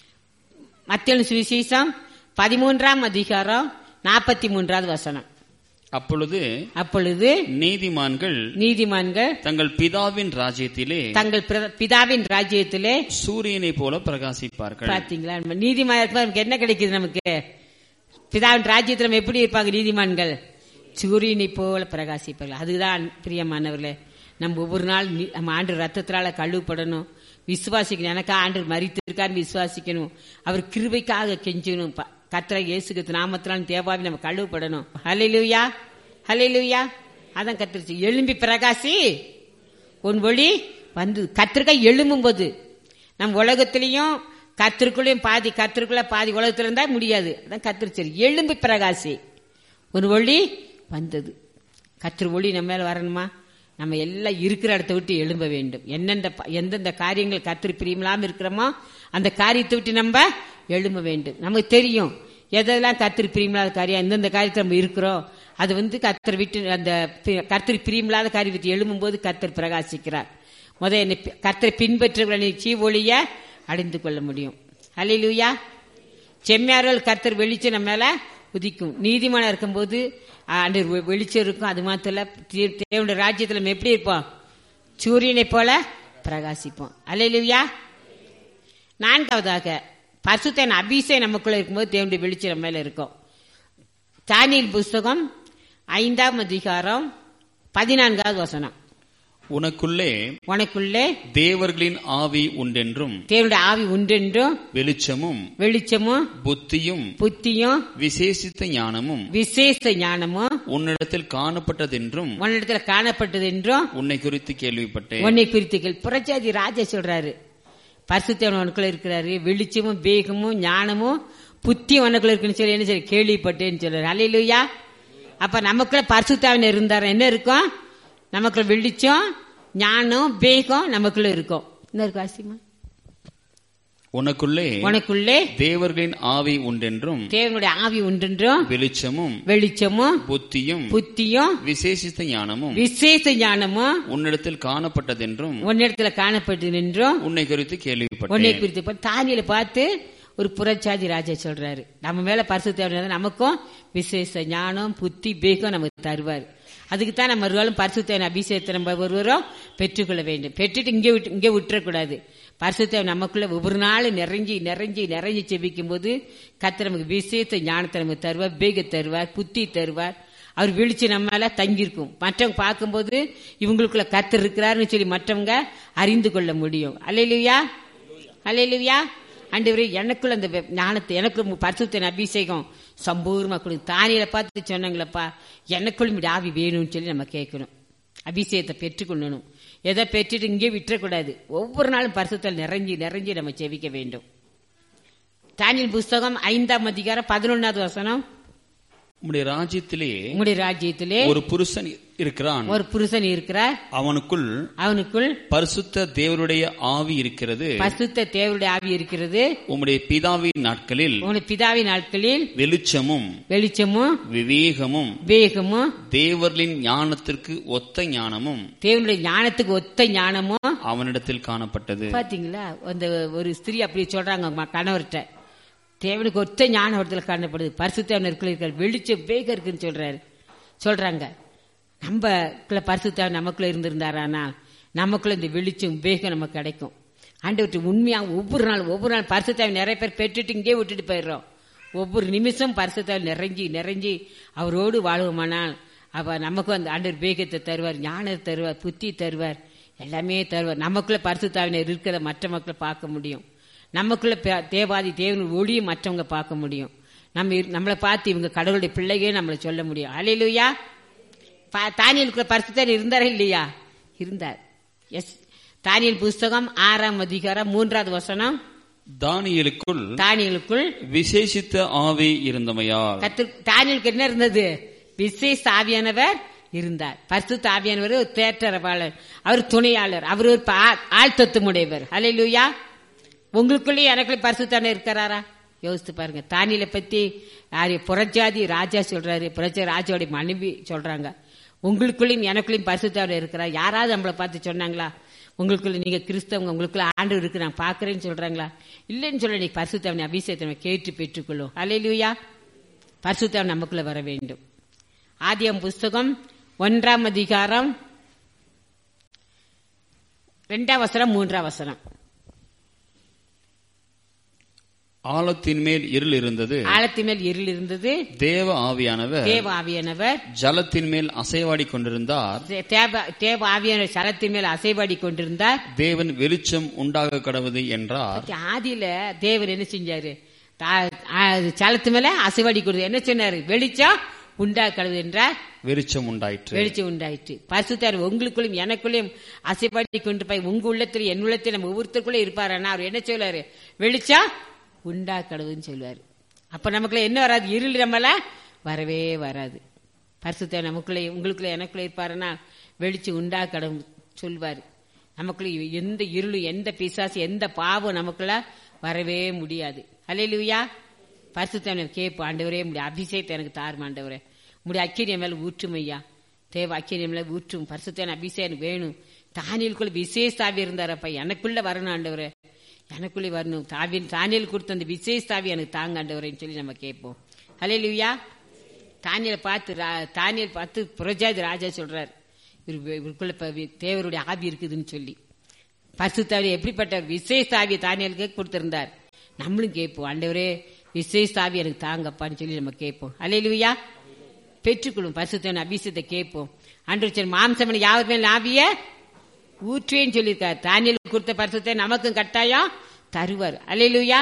மத்திய சுவிசேஷம் பதிமூன்றாம் அதிகாரம் நாற்பத்தி மூன்றாவது வசனம் அப்பொழுது அப்பொழுது நீதிமான்கள் நீதிமான்கள் தங்கள் பிதாவின் ராஜ்யத்திலே தங்கள் பிர- பிதாவின் ராஜ்யத்திலே சூரியனை போல பிரகாசிப்பார்கள் பாத்தீங்களா நம்ம நீதிமான் இருக்கும்போது நமக்கு என்ன கிடைக்குது நமக்கு பிதாவின் ராஜ்யத்தில் நம்ம எப்படி இருப்பாங்க நீதிமான்கள் சூரியனை போல பிரகாசிப்பார்கள் அதுதான் பிரியமானவர்களே நம்ம ஒவ்வொரு நாள் நீ- நம்ம ஆண்டு ரத்தத்தினால கழுவுப்படணும் விசுவாசிக்கணும் எனக்கா ஆண்டு மறித்திருக்கான்னு விசுவாசிக்கணும் அவர் கிருபைக்காக கெஞ்சணும் ப- கர்த்தரை இயேசுக்கு நாமத்தினாலும் தேவாவி நம்ம கழுவுப்படணும் ஹalleluya ஹalleluya அதான் கத்திரிச்சு எழும்பி பிரகாசி உன் ஒளி வந்து கத்திரிக்காய் எழும்பும் போது நம் உலகத்திலையும் கத்திற்குள்ளேயும் பாதி கத்திற்குள்ள பாதி உலகத்துல இருந்தா முடியாது அதான் கத்திரிச்சல் எழும்பி பிரகாசி ஒரு ஒளி வந்தது கத்திர ஒளி நம்ம மேல வரணுமா நம்ம எல்லாம் இருக்கிற இடத்த விட்டு எழும்ப வேண்டும் எந்தெந்த ப- எந்தெந்த காரியங்கள் கத்திரி பிரியமில்லாம இருக்கிறோமோ அந்த காரியத்தை விட்டு நம்ம எழும்ப வேண்டும் நமக்கு தெரியும் எதெல்லாம் கத்திரி பிரியமில்லாத காரியம் எந்தெந்த காரியத்தை நம்ம இருக்கிறோம் அது வந்து கத்தர் விட்டு அந்த பி- கர்த்தர் பிரியமில்லாத காரியத்தை எழும்பும் போது கத்தர் பிரகாசிக்கிறார் முத என்னை பி- கர்த்தரை பின்பற்றுகளை சீவொழிய அடைந்து கொள்ள முடியும் அல்லேலூயா செம்மையார்கள் கர்த்தர் வெளிச்சு நம்ம மேல உதிக்கும் நீதிமானா இருக்கும்போது ஆண்டு வெளிச்சம் இருக்கும் அது மாத்திரம் இல்ல, தே- தேவனுடைய ராஜ்யத்துல நம்ம எப்படி இருப்போம் சூரியனை போல பிரகாசிப்போம் அல்லையா நான்காவதாக பரிசுத்தன் அபிஷேகம் நமக்குள்ள இருக்கும்போது தேவனுடைய வெளிச்சம் நம்ம மேல இருக்கும் தானியல் புஸ்தகம் ஐந்தாம் அதிகாரம் பதினான்காவது வசனம் உனக்குள்ளே உனக்குள்ளே தேவர்களின் ஆவி உண்டென்றும் தேவனுடைய ஆவி உண்டென்றும் வெளிச்சமும் வெளிச்சமும் புத்தியும் புத்தியும் விசேஷித்த ஞானமும் விசேஷ ஞானமும் உன்னிடத்தில் காணப்பட்டதென்றும் உன்னிடத்துல காணப்பட்டது என்றும் உன்னை குறித்து கேள்விப்பட்டேன் உன்னை குறித்துகள் புரட்சாதி ராஜா சொல்றாரு பரிசுத்தவன் உனக்குள்ள இருக்கிறாரு வெளிச்சமும் வேகமும் ஞானமும் புத்தி உனக்குள்ள இருக்குன்னு சொல்லி என்ன சொல்லி கேள்விப்பட்டேன்னு சொல்றாரு அல்லையா அப்ப நமக்குள்ள பரிசுத்தாவின் இருந்தார் என்ன இருக்கும் நமக்குள்ள வெளிச்சம் ஞானம் வேகம் நமக்குள்ள இருக்கும் என்ன இருக்கும் ஆசிமா உனக்குள்ளே உனக்குள்ளே தேவர்களின் ஆவி உண்டென்றும் தேவனுடைய ஆவி உண்டென்றும் வெளிச்சமும் வெளிச்சமும் புத்தியும் புத்தியும் விசேஷித்த ஞானமும் விசேஷ ஞானமும் உன்னிடத்தில் காணப்பட்டதென்றும் உன்னிடத்துல காணப்பட்டு நின்றும் உன்னை குறித்து உன்னை கேள்விப்பட்டேன் குறித்து இப்ப தானியல பார்த்து ஒரு புறச்சாதி ராஜா சொல்றாரு நம்ம மேல பரிசு தேவை நமக்கும் விசேஷ ஞானம் புத்தி பேகம் நமக்கு தருவார் அதுக்கு தான் நம்ம ஒருவாளும் பரிசுத்தேவன் அபிஷேகத்தை நம்ம ஒருவரும் பெற்றுக்கொள்ள வேண்டும் பெற்றுட்டு இங்கே விட்டு இங்கே விட்டுறக்கூடாது பரிசுத்தேவன் நமக்குள்ள ஒவ்வொரு நாளும் நிறைஞ்சி நிறைஞ்சி நிறைஞ்சி செபிக்கும் போது கத்த நமக்கு விசேஷ ஞானத்தை நமக்கு தருவார் பேக தருவார் புத்தி தருவார் அவர் வெளிச்சு நம்ம மேல தங்கியிருக்கும் மற்றவங்க பார்க்கும்போது இவங்களுக்குள்ள கத்தர் இருக்கிறாருன்னு சொல்லி மற்றவங்க அறிந்து கொள்ள முடியும் அல்லையா அல்லையா ஆண்டவரே எனக்குள்ள அந்த வெ- ஞானத்தை எனக்கு பரிசுத்தின் அபிஷேகம் சம்பூர்ணமா கொடுங்க தானியில பார்த்து சொன்னாங்களப்பா எனக்குள்ள இப்படி ஆவி வேணும்னு சொல்லி நம்ம கேட்கணும் அபிஷேகத்தை பெற்றுக்கொள்ளணும் எதை பெற்றுட்டு இங்கே விட்டுறக்கூடாது ஒவ்வொரு நாளும் பரிசுத்தல் நிறைஞ்சி நிறைஞ்சி நம்ம செவிக்க வேண்டும் தானியல் புஸ்தகம் ஐந்தாம் அதிகாரம் பதினொன்னாவது வசனம் உம்முடைய ராஜ்யத்திலே உங்களுடைய ராஜ்யத்திலே ஒரு புருஷன் இருக்கிறான் ஒரு புருஷன் இருக்கிறார் அவனுக்குள் அவனுக்குள் பரிசுத்த தேவருடைய ஆவி இருக்கிறது பசுத்த தேவருடைய ஆவி இருக்கிறது உம்முடைய பிதாவின் நாட்களில் உங்களுடைய பிதாவின் நாட்களில் வெளிச்சமும் வெளிச்சமும் விவேகமும் வேகமும் தேவர்களின் ஞானத்திற்கு ஒத்த ஞானமும் தேவனுடைய ஞானத்துக்கு ஒத்த ஞானமும் அவனிடத்தில் காணப்பட்டது பாத்தீங்களா அந்த ஒரு ஸ்திரீ அப்படி சொல்றாங்க அவங்க கணவர்கிட்ட தேவனுக்கு ஒத்த ஞானம் இடத்துல காணப்படுது பரிசுத்தவன் இருக்கிற வெளிச்சம் வேகம் இருக்குன்னு சொல்றாரு சொல்றாங்க நம்ம பரிசுத்தவன் நமக்குள்ள இருந்திருந்தாரானா நமக்குள்ள இந்த வெளிச்சம் வேகம் நமக்கு கிடைக்கும் ஆண்டவர்கிட்ட உண்மையா ஒவ்வொரு நாள் ஒவ்வொரு நாள் பரிசுத்தவன் நிறைய பேர் பெற்றுட்டு இங்கே விட்டுட்டு போயிடுறோம் ஒவ்வொரு நிமிஷம் பரிசுத்தவன் நிறைஞ்சி நிறைஞ்சி அவரோடு வாழ்வோமானால் அவ நமக்கும் அந்த ஆண்டவர் வேகத்தை தருவார் ஞானத்தை தருவார் புத்தி தருவார் எல்லாமே தருவார் நமக்குள்ள பரிசுத்தாவினர் இருக்கிற மற்ற மக்களை பார்க்க முடியும் நமக்குள்ள பே- தேவாதி தேவன் ஒளியை மற்றவங்க பார்க்க முடியும் நம்ம இரு- நம்மளை பார்த்து இவங்க கடவுளுடைய பிள்ளையே நம்மளை சொல்ல முடியும் அலையிலுயா தானியலுக்குள்ள பரிசுத்தர் இருந்தாரா இல்லையா இருந்தார் எஸ் தானியல் புஸ்தகம் ஆறாம் அதிகாரம் மூன்றாவது வசனம் தானியலுக்குள் தானியலுக்குள் விசேஷித்த ஆவி இருந்தமையால் கத்து தானியலுக்கு என்ன இருந்தது விசேஷ ஆவியானவர் இருந்தார் பரிசுத்த ஆவியானவர் ஒரு தேற்றரவாளர் அவர் துணையாளர் அவர் ஒரு பா- ஆழ்த்தத்துமுடையவர் அலையிலுயா உங்களுக்குள்ளேயே எனக்குள்ளே பரிசுத்தான இருக்கிறாரா யோசித்து பாருங்க தானியல பத்தி யாரு புறஜாதி ராஜா சொல்றாரு புறஜாதி ராஜாவுடைய மனைவி சொல்றாங்க உங்களுக்குள்ளேயும் எனக்குள்ளேயும் பரிசுத்தான இருக்கிறா யாராவது நம்மளை பார்த்து சொன்னாங்களா உங்களுக்குள்ள நீங்க கிறிஸ்தவங்க உங்களுக்குள்ள ஆண்டு இருக்கு நான் பாக்குறேன்னு சொல்றாங்களா இல்லைன்னு சொல்ல நீ பரிசுத்தவனை அபிஷேகத்தை நம்ம கேட்டு பெற்றுக்கொள்ளும் அலையிலுயா பரிசுத்தவன் நமக்குள்ள வர வேண்டும் ஆதியம் புஸ்தகம் ஒன்றாம் அதிகாரம் ரெண்டாம் வசனம் மூன்றாம் வசனம் ஆழத்தின் மேல் இருள் இருந்தது ஆழத்தின் மேல் இருள் இருந்தது தேவ ஆவியானவர் தேவ ஆவியானவர் ஜலத்தின் மேல் அசைவாடி கொண்டிருந்தார் தே- தேவ தேவ ஆவியானவர் சலத்தின் மேல் அசைவாடி கொண்டிருந்தார் தேவன் வெளிச்சம் உண்டாக கடவுது என்றார் ஆதியில தேவன் என்ன செஞ்சாரு தா- ஆ, சலத்து மேல அசைவாடி கொடுத்து என்ன சொன்னாரு வெளிச்சம் உண்டா கடவுள் என்றார் வெளிச்சம் உண்டாயிற்று வெளிச்சம் உண்டாயிற்று பரிசுத்தார் உங்களுக்குள்ளும் எனக்குள்ளையும் அசைப்பாடி கொண்டு போய் உங்க உள்ளத்தில் என் உள்ளத்தில் நம்ம ஒவ்வொருத்தருக்குள்ளே இருப்பாருன்னா அவர் என்ன சொல்லுவாரு வெளிச்சம் உண்டா கடவுள்னு சொல்லுவாரு அப்ப நமக்குள்ள என்ன வராது இருள் நம்மள வரவே வராது பரிசுத்த நமக்குள்ளே உங்களுக்குள்ள எனக்குள்ள இருப்பாருன்னா வெளிச்சம் உண்டா கடவுள் சொல்வாரு நமக்குள்ள எந்த இருளும் எந்த பிசாசு எந்த பாவம் நமக்குள்ள வரவே முடியாது அல்லையா பரிசுத்தவனை கேட்பு ஆண்டவரே முடிய அபிஷேகத்தை எனக்கு தாரும் ஆண்டவரே முடிய அக்கினியம் மேல ஊற்றும் ஐயா தேவ அக்கினியம் மேல ஊற்றும் பரிசுத்தவன் அபிஷேகம் எனக்கு வேணும் தானியலுக்குள்ள விசேஷ தாவி இருந்தாரப்பா எனக்குள்ள வரணும் ஆண்டவரே எனக்குள்ளே வரணும் தாவி தானியல் கொடுத்த அந்த விசேஷ தாவி எனக்கு தாங்க ஆண்டவரேன்னு சொல்லி நம்ம கேட்போம் ஹalleluya தானியலை பார்த்து ரா- தானியல் பார்த்து புரஜாதி ராஜா சொல்றார் இவரு- இவருக்குள்ள இப்ப வி- தேவருடைய ஆவி இருக்குதுன்னு சொல்லி பசுத்தாவி எப்படிப்பட்ட விசேஷ ஆவியை தானியலுக்கு கொடுத்திருந்தார் நம்மளும் கேட்போம் ஆண்டவரே விசேஷ ஆவி எனக்கு தாங்கப்பான்னு சொல்லி நம்ம கேட்போம் அல்லையிலுயா பெற்றுக்கொள்ளும் பசுத்தவன் அபிஷேகத்தை கேட்போம் அன்று சரி மாம்சமனை யாவர் மேல் ஆவிய ஊற்றேன்னு சொல்லியிருக்கார் தானியலுக்கு கொடுத்த பரிசுத்தை நமக்கும் கட்டாயம் தருவார் அல்லையிலுயா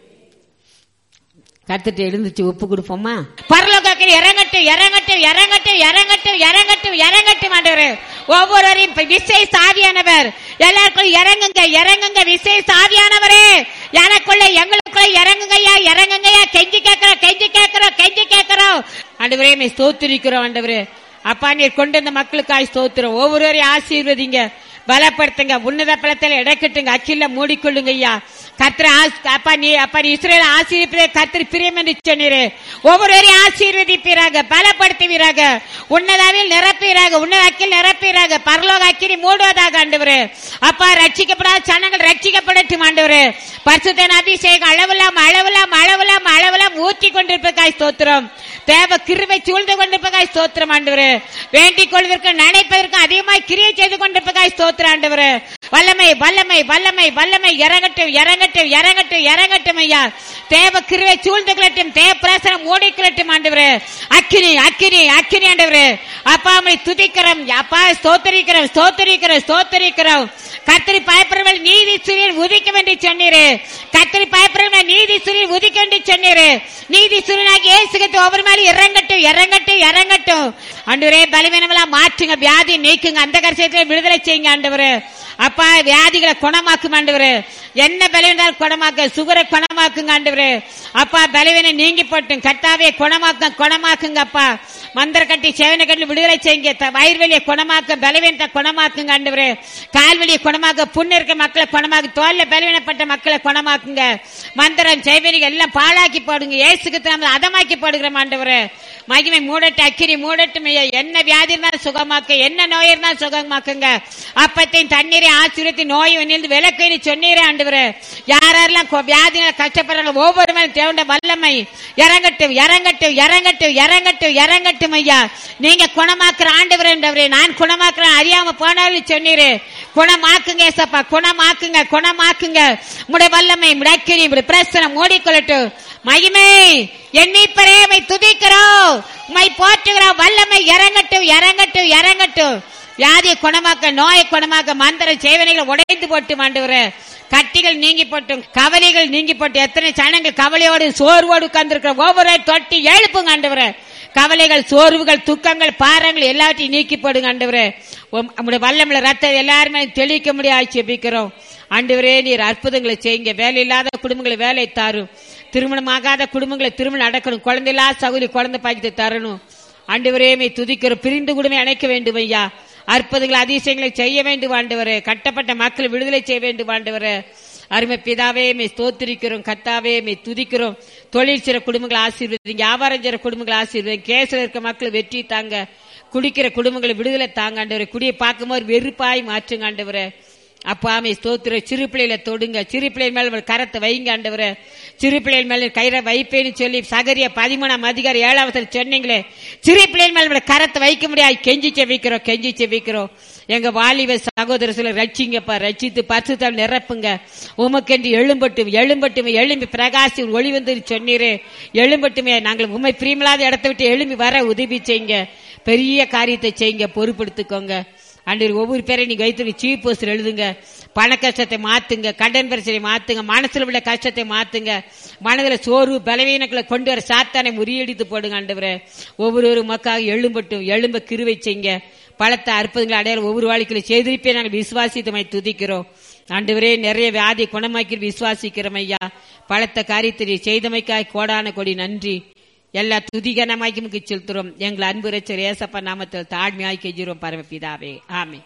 கத்துட்டு எழுந்துச்சு ஒப்பு கொடுப்போமா பரலோகத்தில் இறங்கட்டும் இறங்கட்டும் இறங்கட்டும் இறங்கட்டும் இறங்கட்டும் இறங்கட்டும் ஆண்டவர் ஒவ்வொருவரையும் இப்ப விசேஷ ஆவியானவர் எல்லாருக்கும் இறங்குங்க இறங்குங்க விசேஷ ஆவியானவரே எனக்குள்ள எங்களுக்குள்ள இறங்குங்கய்யா இறங்குங்கய்யா கெஞ்சி கேட்கிறோம் கெஞ்சி கேட்கிறோம் கெஞ்சி கேட்கிறோம் ஆண்டவரே மே ஸ்தோத்திரிக்கிறோம் ஆண்டவரே அப்பா நீர் கொண்டு வந்த மக்களுக்காய் ஸ்தோத்திரம் ஒவ்வொருவரையும் ஆசீர்வதிங்க பலப்படுத்துங்க உன்னத பலத்தில் இடக்கட்டுங்க அச்சில்ல மூடிக்கொள்ளுங்க ஐயா கத்திர அப்பா நீ அப்பா நீ இஸ்ரேல் ஆசீர்வதிப்பதே கத்திரி பிரியம் என்று சொன்னீரே ஒவ்வொருவரையும் ஆசீர்வதிப்பீராக பலப்படுத்துவீராக உன்னதாவில் நிரப்பீராக உன்னத அக்கில் நிரப்பீராக பரலோக அக்கினி மூடுவதாக ஆண்டவரே அப்பா ரட்சிக்கப்படாத சனங்கள் ரட்சிக்கப்படட்டும் ஆண்டவரே பரிசுத்தன் அபிஷேகம் அளவில்லாம் அளவில்லாம் அளவில்லாம் அளவில்லாம் ஊற்றி கொண்டிருப்பதாய் ஸ்தோத்திரம் தேவ கிருவை சூழ்ந்து கொண்டிருப்பதாய் ஸ்தோத்திரம் ஆண்டவரே வேண்டிக் கொள்வதற்கு நினைப்பதற்கு அதிகமாய் கிரியை செய்து கொண்டிருப்பதாய் ஸ்தோத்திரம் ஆண்டவரே வல்லமை வல்லமை வல்லமை வல்லமை இறங்கட்டும் இறங்கட்டும் இறங்கட்டும் இறங்கட்டும் ஐயா தேவ கிருவை சூழ்ந்து கொள்ளட்டும் தேவ பிரசனம் ஓடிக்கொள்ளட்டும் ஆண்டவரே அக்கினி அக்கினி அக்கினி ஆண்டவரே அப்பா அவனை துதிக்கிறோம் அப்பா ஸ்தோத்தரிக்கிறோம் ஸ்தோத்தரிக்கிறோம் ஸ்தோத்தரிக்கிறோம் கத்திரி பயப்படுறவள் நீதி சூரியன் உதிக்கும் என்று சொன்னீரு கத்திரி பயப்படுறவள் நீதி சூரியன் உதிக்கும் என்று சொன்னீரு நீதி சூரியனாகி ஏசுகத்து ஒவ்வொரு மேலும் இறங்கட்டும் இறங்கட்டும் இறங்கட்டும் ஆண்டவரே பலவீனமெல்லாம் மாற்றுங்க வியாதி நீக்குங்க அந்த கரிசயத்தில் விடுதலை செய்யுங்க ஆண்டவரே அப்பா வியாதிகளை குணமாக்கும் ஆண்டவரே என்ன பலவீனால் குணமாக்க சுகரை குணமாக்குங்க ஆண்டவரே அப்பா பலவீனம் நீங்கி போட்டும் கட்டாவே குணமாக்க குணமாக்குங்க அப்பா மந்திர கட்டி செவனை கட்டி விடுதலை செய்யுங்க த- வயிறுவலியை குணமாக்க பலவீனத்தை குணமாக்குங்க ஆண்டவரே கால்வலியை குணமாக்க புண்ணு இருக்க மக்களை குணமாக்கு தோல்ல பலவீனப்பட்ட மக்களை குணமாக்குங்க மந்திரம் செய்வனிகள் எல்லாம் பாழாக்கி போடுங்க ஏசுக்கு நம்ம அதமாக்கி போடுகிறோம் ஆண்டவரே மகிமை மூடட்டு அக்கிரி மூடட்டும் ஐயா. என்ன வியாதி இருந்தாலும் சுகமாக்க என்ன நோய் இருந்தாலும் சுகமாக்குங்க அப்பத்தையும் தண்ணீரை ஆசிரியத்தை நோய் நின்று விளக்கு சொன்னீரே ஆண்டவரே யாரெல்லாம் கொ- வியாதினால கஷ்டப்படுறாங்க ஒவ்வொரு மேலும் தேவண்ட வல்லமை இறங்கட்டும் இறங்கட்டும் இறங்கட்டும் இறங்கட்டும் இறங்கட்டும் ஐயா நீங்க குணமாக்குற ஆண்டவர் என்றவரே நான் குணமாக்குறேன் அறியாம போனாலும் சொன்னீரு குணமாக்குங்க ஏசப்பா குணமாக்குங்க குணமாக்குங்க முடைய வல்லமை முடக்கிரி இப்படி பிரசனம் மூடிக்கொள்ளட்டும் மகிமை எண்ணிப்பரே மை துதிக்கிறோம் மை போற்றுகிறோம் வல்லமை இறங்கட்டும் இறங்கட்டும் இறங்கட்டும் வியாதியை குணமாக்க நோயை குணமாக்க மந்திர சேவனைகளை உடைந்து போட்டு மாண்டுகிற கட்டிகள் நீங்கி போட்டும் கவலைகள் நீங்கி போட்டு எத்தனை சனங்கள் கவலையோடு சோர்வோடு உட்கார்ந்திருக்கிற ஒவ்வொரு தொட்டி எழுப்புங்க ஆண்டவரே கவலைகள் சோர்வுகள் துக்கங்கள் பாரங்கள் எல்லாத்தையும் நீக்கி போடுங்க ஆண்டவரே உம் நம்முடைய வல்லமில்ல ரத்தம் எல்லாருமே தெளிக்க முடியாது ஜெபிக்கிறோம் ஆண்டவரே நீர் அற்புதங்களை செய்யுங்க வேலை இல்லாத குடும்பங்களை வேலை தாரும் திருமணம் ஆகாத குடும்பங்களை திருமணம் நடக்கணும் குழந்தை இல்லாத சகுதி குழந்தை பாக்கியத்தை தரணும் ஆண்டவரே மே துதிக்கிறோம் பிரிந்து குடும்பம் அணைக்க வேண்டும் ஐயா அற்புதங்களை அதிசயங்களை செய்ய வேண்டும் ஆண்டவரே கட்டப்பட்ட மக்கள் விடுதலை செய்ய வேண்டும் ஆண்டவரே அருமை பிதாவே மே ஸ்தோத்திரிக்கிறோம் கத்தாவே மே துதிக்கிறோம் தொழில் செய்ற குடும்பங்களை ஆசீர்வதிங்க வியாபாரம் செய்ற குடும்பங்களை ஆசீர்வதிங்க கேஸ்ல இருக்க மக்கள் வெற்றி தாங்க குடிக்கிற குடும்பங்களை விடுதலை தாங்க ஆண்டவரே குடியை பார்க்கும்போது வெறுப்பாய் மாற்றுங்க ஆண்டவரே அப்பாமே ஸ்தோத்திர சிறு பிள்ளைகளை தொடுங்க சிறு பிள்ளைகள் மேல உங்கள் கரத்தை வைங்க ஆண்டவரே சிறு பிள்ளைகள் மேல கயிறை வைப்பேன்னு சொல்லி சகரிய பதிமூணாம் அதிகாரி ஏழாவது சொன்னீங்களே சிறு பிள்ளைகள் மேல உங்கள் கரத்தை வைக்க முடியாது கெஞ்சி செவிக்கிறோம் கெஞ்சி செவிக்கிறோம் எங்க வாலிப சகோதர சில ரட்சிங்கப்பா ரட்சித்து பரிசுத்தால் நிரப்புங்க உமக்கென்று எழும்பட்டும் எழும்பட்டும் எழும்பி பிரகாசி ஒளி வந்து சொன்னீரே எழும்பட்டுமே நாங்கள் உண்மை பிரியமில்லாத இடத்தை விட்டு எழும்பி வர உதவி செய்யுங்க பெரிய காரியத்தை செய்யுங்க பொறுப்படுத்திக்கோங்க அன்று ஒவ்வொரு பேரையும் நீங்க வைத்து சீப் போஸ்டர் எழுதுங்க பண கஷ்டத்தை மாத்துங்க கடன் பிரச்சனை மாத்துங்க மனசுல உள்ள கஷ்டத்தை மாத்துங்க மனதுல சோர்வு பலவீனங்களை கொண்டு வர சாத்தானை முறியடித்து போடுங்க ஆண்டவரே ஒவ்வொரு மக்காக எழும்பட்டும் எழும்ப கிருவை செய்யுங்க பலத்த அற்புதங்களை அடையாளம் ஒவ்வொரு வாழ்க்கையில செய்திருப்பே நாங்கள் விசுவாசித்தமை துதிக்கிறோம் ஆண்டவரே நிறைய வியாதி குணமாக்கி விசுவாசிக்கிறோம் ஐயா பலத்த காரியத்தை செய்தமைக்காய் கோடான கொடி நன்றி எல்லா துதிகனமாக்கி செலுத்துறோம் எங்கள் அன்பு ரச்சர் ஏசப்பா நாமத்தில் தாழ்மையாய் கெஞ்சிரோம் பரமபிதாவே ஆமே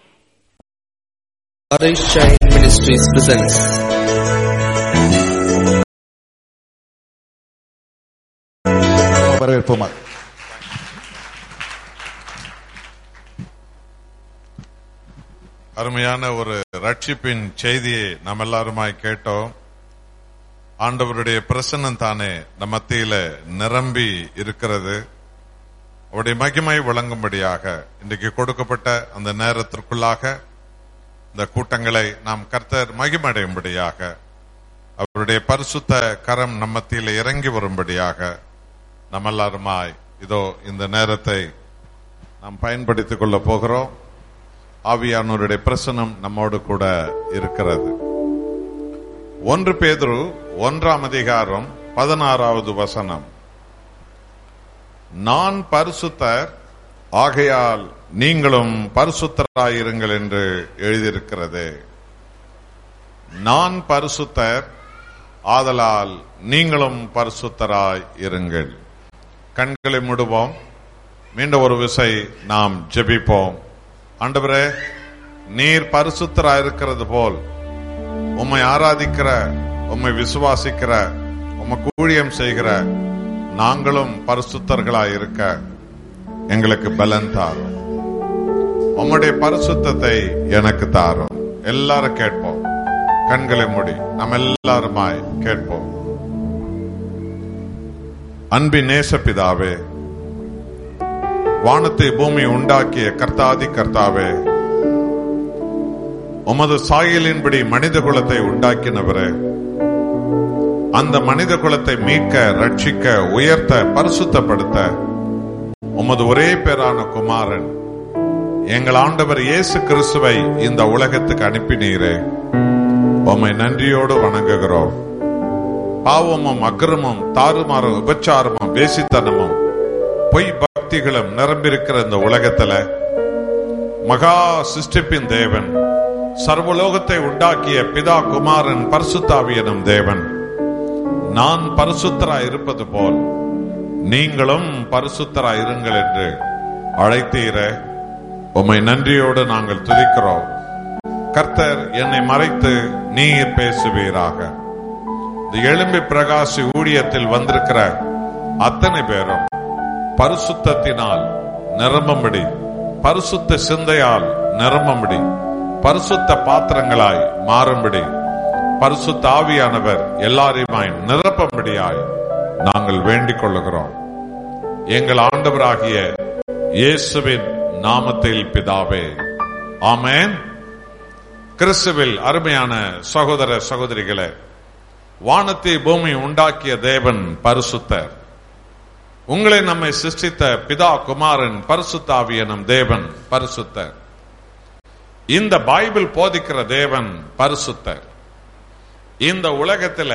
Orange Shine Ministries presents வரவேற்போமா அருமையான ஒரு ரட்சிப்பின் செய்தியை நாம் எல்லாருமாய் கேட்டோம் ஆண்டவருடைய பிரசன்னம் தானே நம் மத்தியில நிரம்பி இருக்கிறது அவருடைய மகிமை விளங்கும்படியாக இன்றைக்கு கொடுக்கப்பட்ட அந்த நேரத்திற்குள்ளாக இந்த கூட்டங்களை நாம் கர்த்தர் மகிமடையும்படியாக அவருடைய பரிசுத்த கரம் நம் மத்தியில இறங்கி வரும்படியாக நம்ம எல்லாருமாய் இதோ இந்த நேரத்தை நாம் பயன்படுத்திக் கொள்ள போகிறோம் ஆவியானவருடைய பிரசனம் நம்மோடு கூட இருக்கிறது ஒன்று பேதுரு ஒன்றாம் அதிகாரம் பதினாறாவது வசனம் நான் பரிசுத்தர் ஆகையால் நீங்களும் பரிசுத்தராயிருங்கள் என்று எழுதியிருக்கிறது நான் பரிசுத்தர் ஆதலால் நீங்களும் பரிசுத்தராய் இருங்கள் கண்களை மூடுவோம் மீண்டும் ஒரு விசை நாம் ஜெபிப்போம் ஆண்டவரே நீர் பரிசுத்தராயிருக்கிறது போல் உம்மை ஆராதிக்கிற உம்மை விசுவாசிக்கிற உமக்கு ஊழியம் செய்கிற நாங்களும் பரிசுத்தர்களாய் இருக்க எங்களுக்கு பலன் தாரும் உம்முடைய பரிசுத்தத்தை எனக்கு தாரும் எல்லாரும் கேட்போம் கண்களை மூடி நம்ம எல்லாருமாய் கேட்போம் அன்பின் நேசப்பிதாவே வானத்தை பூமி உண்டாக்கிய கர்த்தாதி கர்த்தாவே உமது சாயலின்படி மனித குலத்தை உண்டாக்கினவரே அந்த மனித குலத்தை மீட்க ரட்சிக்க உயர்த்த பரிசுத்தப்படுத்த உமது ஒரே பேரான குமாரன் எங்கள் ஆண்டவர் இயேசு கிறிஸ்துவை இந்த உலகத்துக்கு அனுப்பினீரே உம்மை நன்றியோடு வணங்குகிறோம் பாவமும் அக்கிரமும் தாறுமாறும் உபச்சாரமும் வேசித்தனமும் பொய் பக்திகளும் நிரம்பியிருக்கிற இந்த உலகத்துல மகா சிருஷ்டிப்பின் தேவன் சர்வலோகத்தை உண்டாக்கிய பிதா குமாரன் பரிசுத்தாவி எனும் தேவன் நான் பரிசுத்தராய் இருப்பது போல் நீங்களும் பரிசுத்தராய் இருங்கள் என்று அழைத்தீர உம்மை நன்றியோடு நாங்கள் துதிக்கிறோம் கர்த்தர் என்னை மறைத்து நீர் பேசுவீராக இந்த எலும்பி பிரகாசி ஊழியத்தில் வந்திருக்கிற அத்தனை பேரும் பரிசுத்தத்தினால் நிரம்பும்படி பரிசுத்த சிந்தையால் நிரம்பும்படி பரிசுத்த பாத்திரங்களாய் மாறும்படி பரிசுத்த ஆவியானவர் எல்லாரையுமாய் நிரப்பும்படியாய் நாங்கள் வேண்டிக் கொள்ளுகிறோம் எங்கள் ஆண்டவராகிய இயேசுவின் நாமத்தில் பிதாவே ஆமென் கிறிஸ்துவில் அருமையான சகோதர சகோதரிகளே வானத்தை பூமி உண்டாக்கிய தேவன் பரிசுத்தர் உங்களை நம்மை சிருஷ்டித்த பிதா குமாரன் பரிசுத்தாவி எனும் தேவன் பரிசுத்தர் இந்த பைபிள் போதிக்கிற தேவன் பரிசுத்தர் இந்த உலகத்துல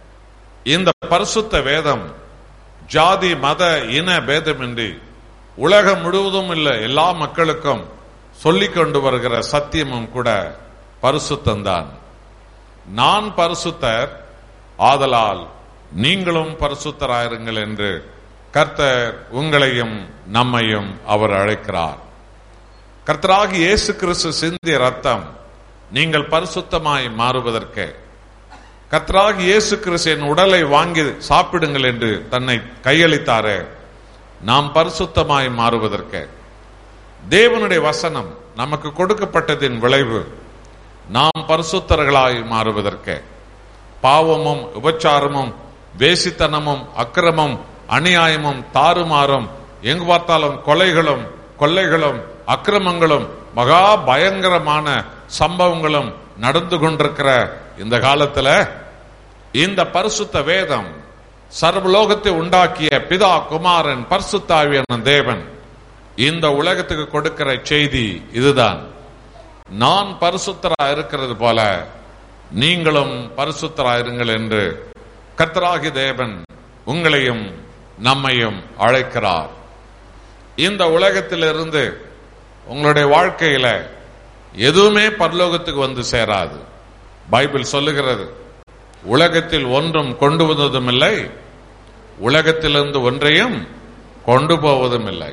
இந்த பரிசுத்த வேதம் ஜாதி மத இன பேதமின்றி உலகம் முழுவதும் இல்ல எல்லா மக்களுக்கும் சொல்லிக் கொண்டு வருகிற சத்தியமும் கூட பரிசுத்தந்தான் நான் பரிசுத்தர் ஆதலால் நீங்களும் பரிசுத்தராயிருங்கள் என்று கர்த்தர் உங்களையும் நம்மையும் அவர் அழைக்கிறார் கர்த்தராகி இயேசு கிறிஸ்து சிந்திய ரத்தம் நீங்கள் பரிசுத்தமாய் மாறுவதற்கு கர்த்தராகி இயேசு கிறிஸ்து என் உடலை வாங்கி சாப்பிடுங்கள் என்று தன்னை கையளித்தாரே நாம் பரிசுத்தமாய் மாறுவதற்கு தேவனுடைய வசனம் நமக்கு கொடுக்கப்பட்டதின் விளைவு நாம் பரிசுத்தர்களாய் மாறுவதற்கு பாவமும் உபச்சாரமும் வேசித்தனமும் அக்கிரமும் அநியாயமும் தாறுமாறும் எங்கு பார்த்தாலும் கொலைகளும் கொள்ளைகளும் அக்கிரமங்களும் மகா பயங்கரமான சம்பவங்களும் நடந்து கொண்டிருக்கிற இந்த காலத்துல இந்த பரிசுத்த வேதம் சர்வலோகத்தை உண்டாக்கிய பிதா குமாரன் பரிசுத்தாவியான தேவன் இந்த உலகத்துக்கு கொடுக்கிற செய்தி இதுதான் நான் பரிசுத்தரா இருக்கிறது போல நீங்களும் பரிசுத்தரா இருங்கள் என்று கர்த்தராகி தேவன் உங்களையும் நம்மையும் அழைக்கிறார் இந்த உலகத்திலிருந்து உங்களுடைய வாழ்க்கையில எதுவுமே பரலோகத்துக்கு வந்து சேராது பைபிள் சொல்லுகிறது உலகத்தில் ஒன்றும் கொண்டு வந்ததும் இல்லை உலகத்திலிருந்து ஒன்றையும் கொண்டு போவதும் இல்லை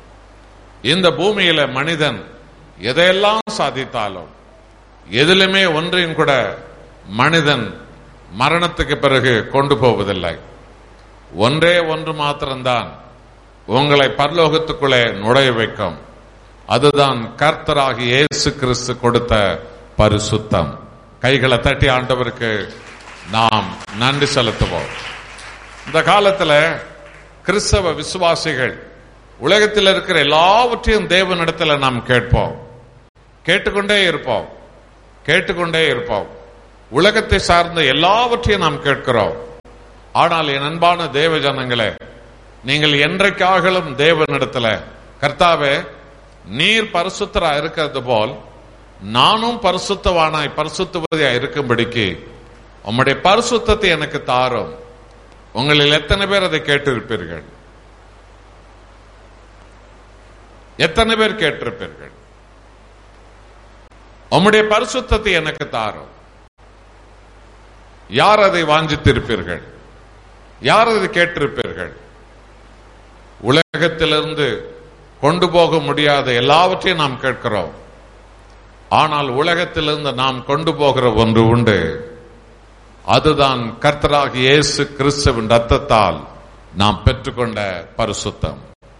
இந்த பூமியில மனிதன் எதையெல்லாம் சாதித்தாலும் எதிலுமே ஒன்றையும் கூட மனிதன் மரணத்துக்கு பிறகு கொண்டு போவதில்லை ஒன்றே ஒன்று மாத்திரம்தான் உங்களை பரலோகத்துக்குள்ளே நுழைய வைக்கும் அதுதான் கர்த்தராகி இயேசு கிறிஸ்து கொடுத்த பரிசுத்தம் கைகளை தட்டி ஆண்டவருக்கு நாம் நன்றி செலுத்துவோம் இந்த காலத்துல கிறிஸ்தவ விசுவாசிகள் உலகத்தில் இருக்கிற எல்லாவற்றையும் தேவனிடத்துல நாம் கேட்போம் கேட்டுக்கொண்டே இருப்போம் கேட்டுக்கொண்டே இருப்போம் உலகத்தை சார்ந்த எல்லாவற்றையும் நாம் கேட்கிறோம் ஆனால் என் அன்பான தேவ ஜனங்களே நீங்கள் என்றைக்காகலும் தேவனிடத்துல கர்த்தாவே நீர் பரிசுத்தரா இருக்கிறது போல் நானும் பரிசுத்தவானாய் பரிசுத்தவதியா இருக்கும்படிக்கு உம்முடைய பரிசுத்தத்தை எனக்கு தாரும் உங்களில் எத்தனை பேர் அதை கேட்டிருப்பீர்கள் எத்தனை பேர் கேட்டிருப்பீர்கள் உம்முடைய பரிசுத்தத்தை எனக்கு தாரும் யார் அதை வாஞ்சித்திருப்பீர்கள் யார் அதை கேட்டிருப்பீர்கள் உலகத்திலிருந்து கொண்டு போக முடியாத எல்லாவற்றையும் நாம் கேட்கிறோம் ஆனால் உலகத்திலிருந்து நாம் கொண்டு போகிற ஒன்று உண்டு அதுதான் கர்த்தராக இயேசு கிறிஸ்துவின் ரத்தத்தால் நாம் பெற்றுக்கொண்ட பரிசுத்தம்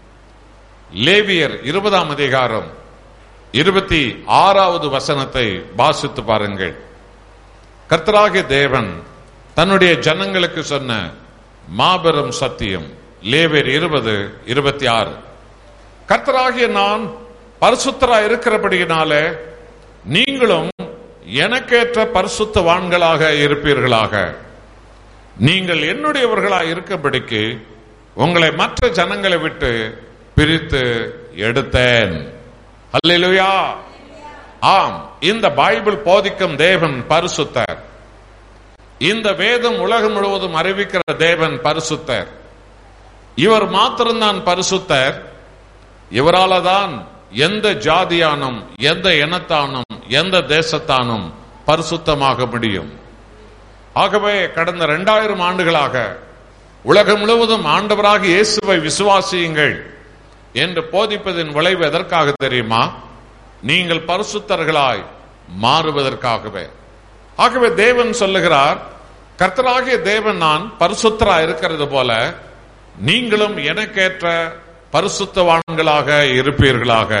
லேவியர் இருபதாம் அதிகாரம் இருபத்தி ஆறாவது வசனத்தை வாசித்து பாருங்கள் கர்த்தராகிய தேவன் தன்னுடைய ஜனங்களுக்கு சொன்ன மாபெரும் சத்தியம் லேவியர் இருபது இருபத்தி ஆறு கர்த்தராகிய நான் பரிசுத்தரா இருக்கிறபடியினாலே நீங்களும் எனக்கேற்ற பரிசுத்தவான்களாக இருப்பீர்களாக நீங்கள் என்னுடையவர்களாக இருக்கும்படிக்கு உங்களை மற்ற ஜனங்களை விட்டு பிரித்து எடுத்தேன் அல்லேலூயா ஆம் இந்த பைபிள் போதிக்கும் தேவன் பரிசுத்தர் இந்த வேதம் உலகம் முழுவதும் அறிவிக்கிற தேவன் பரிசுத்தர் இவர் மாத்திரம்தான் பரிசுத்தர் இவரால தான் எந்த ஜாதியானும் எந்த இனத்தானும் எந்த தேசத்தானும் பரிசுத்தமாக முடியும் ஆகவே கடந்த இரண்டாயிரம் ஆண்டுகளாக உலகம் முழுவதும் ஆண்டவராக இயேசுவை விசுவாசியுங்கள் என்று போதிப்பதின் விளைவு எதற்காக தெரியுமா நீங்கள் பரிசுத்தர்களாய் மாறுவதற்காகவே ஆகவே தேவன் சொல்லுகிறார் கர்த்தராகிய தேவன் நான் பரிசுத்தரா இருக்கிறது போல நீங்களும் எனக்கேற்ற பரிசுத்தவான்களாக இருப்பீர்களாக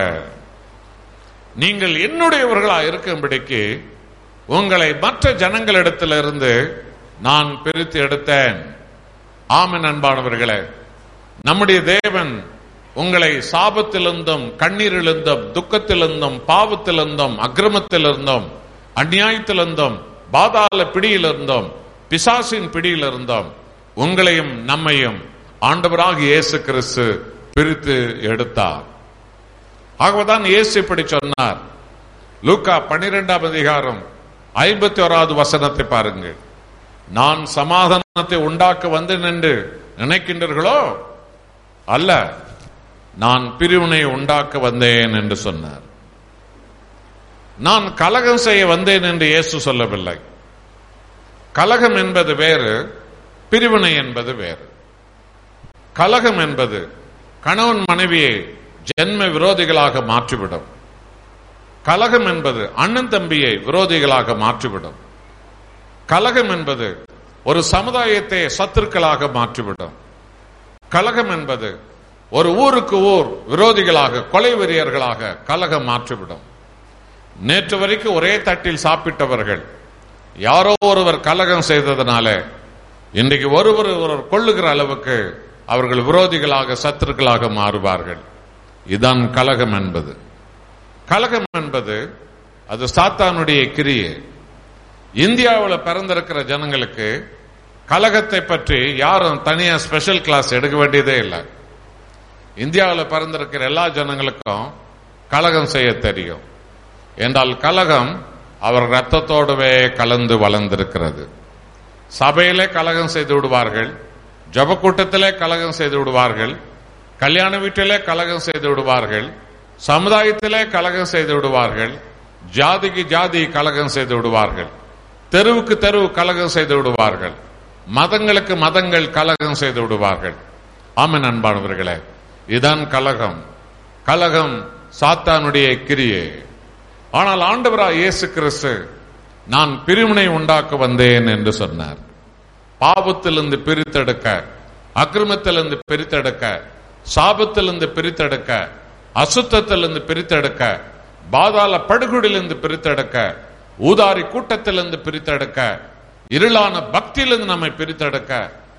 நீங்கள் என்னுடையவர்களாக இருக்கும்படிக்கு உங்களை மற்ற ஜனங்களிடத்திலிருந்து நான் பிரித்து எடுத்தேன் ஆமன் அன்பானவர்களே நம்முடைய தேவன் உங்களை சாபத்திலிருந்தும் கண்ணீரிலிருந்தும் துக்கத்திலிருந்தும் பாவத்திலிருந்தும் அக்கிரமத்திலிருந்தும் அந்நியாயத்திலிருந்தும் பாதாள பிடியிலிருந்தும் பிசாசின் பிடியிலிருந்தும் உங்களையும் நம்மையும் ஆண்டவராக இயேசு கிறிஸ்து பிரித்து எடுத்தார் ஆகவேதான் இயேசு இப்படி சொன்னார் லூக்கா பன்னிரெண்டாம் அதிகாரம் ஐம்பத்தி ஓராவது வசனத்தை பாருங்கள் நான் சமாதானத்தை உண்டாக்க வந்தேன் என்று நினைக்கின்றீர்களோ அல்ல நான் பிரிவினை உண்டாக்க வந்தேன் என்று சொன்னார் நான் கலகம் செய்ய வந்தேன் என்று இயேசு சொல்லவில்லை கலகம் என்பது வேறு பிரிவினை என்பது வேறு கலகம் என்பது கணவன் மனைவியை ஜென்ம விரோதிகளாக மாற்றிவிடும் கலகம் என்பது அண்ணன் தம்பியை விரோதிகளாக மாற்றிவிடும் கலகம் என்பது ஒரு சமுதாயத்தை சத்துருக்களாக மாற்றிவிடும் கலகம் என்பது ஒரு ஊருக்கு ஊர் விரோதிகளாக கொலை வெறியர்களாக கலகம் மாற்றிவிடும் நேற்று வரைக்கும் ஒரே தட்டில் சாப்பிட்டவர்கள் யாரோ ஒருவர் கலகம் செய்ததனால இன்றைக்கு ஒருவர் ஒருவர் கொள்ளுகிற அளவுக்கு அவர்கள் விரோதிகளாக சத்துருக்களாக மாறுவார்கள் இதான் கலகம் என்பது கலகம் என்பது அது சாத்தானுடைய கிரியை இந்தியாவில் பிறந்திருக்கிற ஜனங்களுக்கு கலகத்தை பற்றி யாரும் தனியா ஸ்பெஷல் கிளாஸ் எடுக்க வேண்டியதே இல்லை இந்தியாவில் பிறந்திருக்கிற எல்லா ஜனங்களுக்கும் கலகம் செய்ய தெரியும் என்றால் கலகம் அவர் ரத்தத்தோடவே கலந்து வளர்ந்திருக்கிறது சபையிலே கலகம் செய்து விடுவார்கள் ஜபக்கூட்டத்திலே கலகம் செய்து விடுவார்கள் கல்யாண வீட்டிலே கலகம் செய்து விடுவார்கள் சமுதாயத்திலே கலகம் செய்து விடுவார்கள் ஜாதிக்கு ஜாதி கலகம் செய்து விடுவார்கள் தெருவுக்கு தெருவு கலகம் செய்து விடுவார்கள் மதங்களுக்கு மதங்கள் கலகம் செய்து விடுவார்கள் ஆமன் அன்பானவர்களே இதான் கலகம் கலகம் சாத்தானுடைய கிரியே ஆனால் ஆண்டவரா இயேசு கிறிஸ்து நான் பிரிவினை உண்டாக்க வந்தேன் என்று சொன்னார் பாவத்திலிருந்து பிரித்தெடுக்க அக்கிரமத்திலிருந்து பிரித்தெடுக்க சாபத்திலிருந்து பிரித்தெடுக்க அசுத்தத்திலிருந்து பிரித்தெடுக்க பாதாள படுகொடியிலிருந்து பிரித்தெடுக்க ஊதாரி கூட்டத்திலிருந்து பிரித்தெடுக்க இருளான பக்தியிலிருந்து நம்மை பிரித்தெடுக்க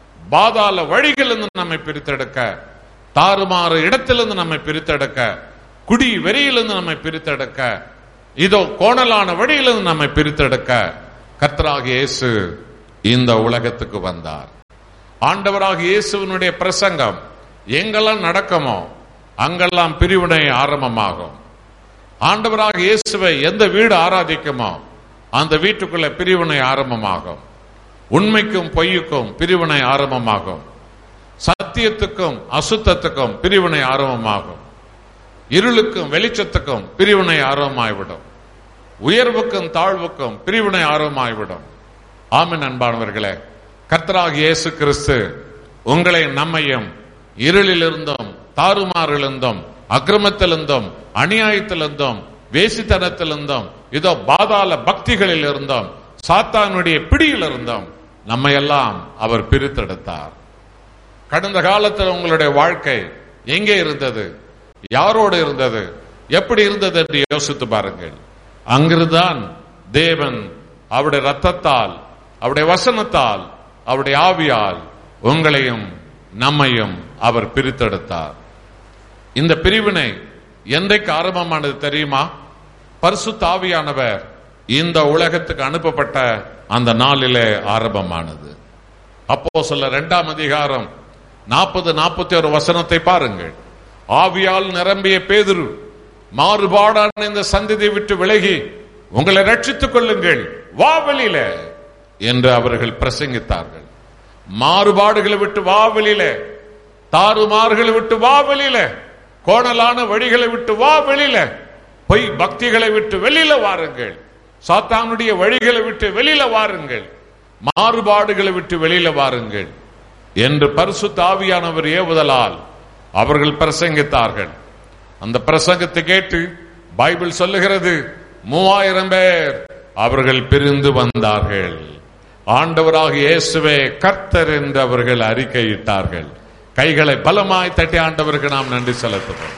பாதாள வழிகளிலிருந்து நம்மை பிரித்தெடுக்க தாறுமாறு இடத்திலிருந்து நம்மை பிரித்தெடுக்க குடி வெறியிலிருந்து நம்மை பிரித்தெடுக்க இதோ கோணலான வழியிலிருந்து நம்மை பிரித்தெடுக்க கர்த்தராகிய இயேசு இந்த உலகத்துக்கு வந்தார் ஆண்டவராகிய இயேசுவினுடைய பிரசங்கம் எங்கெல்லாம் நடக்குமோ அங்கெல்லாம் பிரிவினை ஆரம்பமாகும் ஆண்டவராக இயேசுவை எந்த வீடு ஆராதிக்குமோ அந்த வீட்டுக்குள்ள பிரிவினை ஆரம்பமாகும் உண்மைக்கும் பொய்யுக்கும் பிரிவினை ஆரம்பமாகும் சத்தியத்துக்கும் அசுத்தத்துக்கும் பிரிவினை ஆரம்பமாகும் இருளுக்கும் வெளிச்சத்துக்கும் பிரிவினை ஆரம்பமாய்விடும் உயர்வுக்கும் தாழ்வுக்கும் பிரிவினை ஆரம்பமாய்விடும் ஆமின் அன்பானவர்களே கர்த்தராக இயேசு கிறிஸ்து உங்களை நம்மையும் இருளிலிருந்தும் தாறுமாறிலிருந்தும் அக்கிரமத்திலிருந்தும் அநியாயத்திலிருந்தும் வேசித்தனத்திலிருந்தும் இதோ பாதாள பக்திகளில் இருந்தோம் சாத்தானுடைய பிடியில் இருந்தோம் நம்மையெல்லாம் அவர் பிரித்தெடுத்தார் கடந்த காலத்தில் உங்களுடைய வாழ்க்கை எங்கே இருந்தது யாரோடு இருந்தது எப்படி இருந்தது என்று யோசித்து பாருங்கள் அங்கிருந்தான் தேவன் அவருடைய ரத்தத்தால் அவருடைய வசனத்தால் அவருடைய ஆவியால் உங்களையும் நம்மையும் அவர் பிரித்தெடுத்தார் இந்த பிரிவினை என்றைக்கு ஆரம்பமானது தெரியுமா பரிசுத்த ஆவியானவர் இந்த உலகத்துக்கு அனுப்பப்பட்ட அந்த நாளிலே ஆரம்பமானது அப்போ சொல்ல இரண்டாம் அதிகாரம் நாற்பது நாற்பத்தி ஒரு வசனத்தை பாருங்கள் ஆவியால் நிரம்பிய பேதுரு மாறுபாடான இந்த சந்ததியை விட்டு விலகி உங்களை ரட்சித்துக் கொள்ளுங்கள் வா வெளியில என்று அவர்கள் பிரசங்கித்தார்கள் மாறுபாடுகளை விட்டு வா வெளியில தாறுமாறுகளை விட்டு வா வெளியில கோணலான வழிகளை விட்டு வா வெளியில பொய் பக்திகளை விட்டு வெளியில வாருங்கள் சாத்தானுடைய வழிகளை விட்டு வெளியில வாருங்கள் மாறுபாடுகளை விட்டு வெளியில வாருங்கள் என்று பரிசுத்த ஆவியானவர் ஏவுதலால் அவர்கள் பிரசங்கித்தார்கள் அந்த பிரசங்கத்தை கேட்டு பைபிள் சொல்லுகிறது மூவாயிரம் பேர் அவர்கள் பிரிந்து வந்தார்கள் ஆண்டவராக இயேசுவே கர்த்தர் என்று அவர்கள் அறிக்கையிட்டார்கள் கைகளை பலமாய் தட்டி ஆண்டவருக்கு நாம் நன்றி செலுத்துவோம்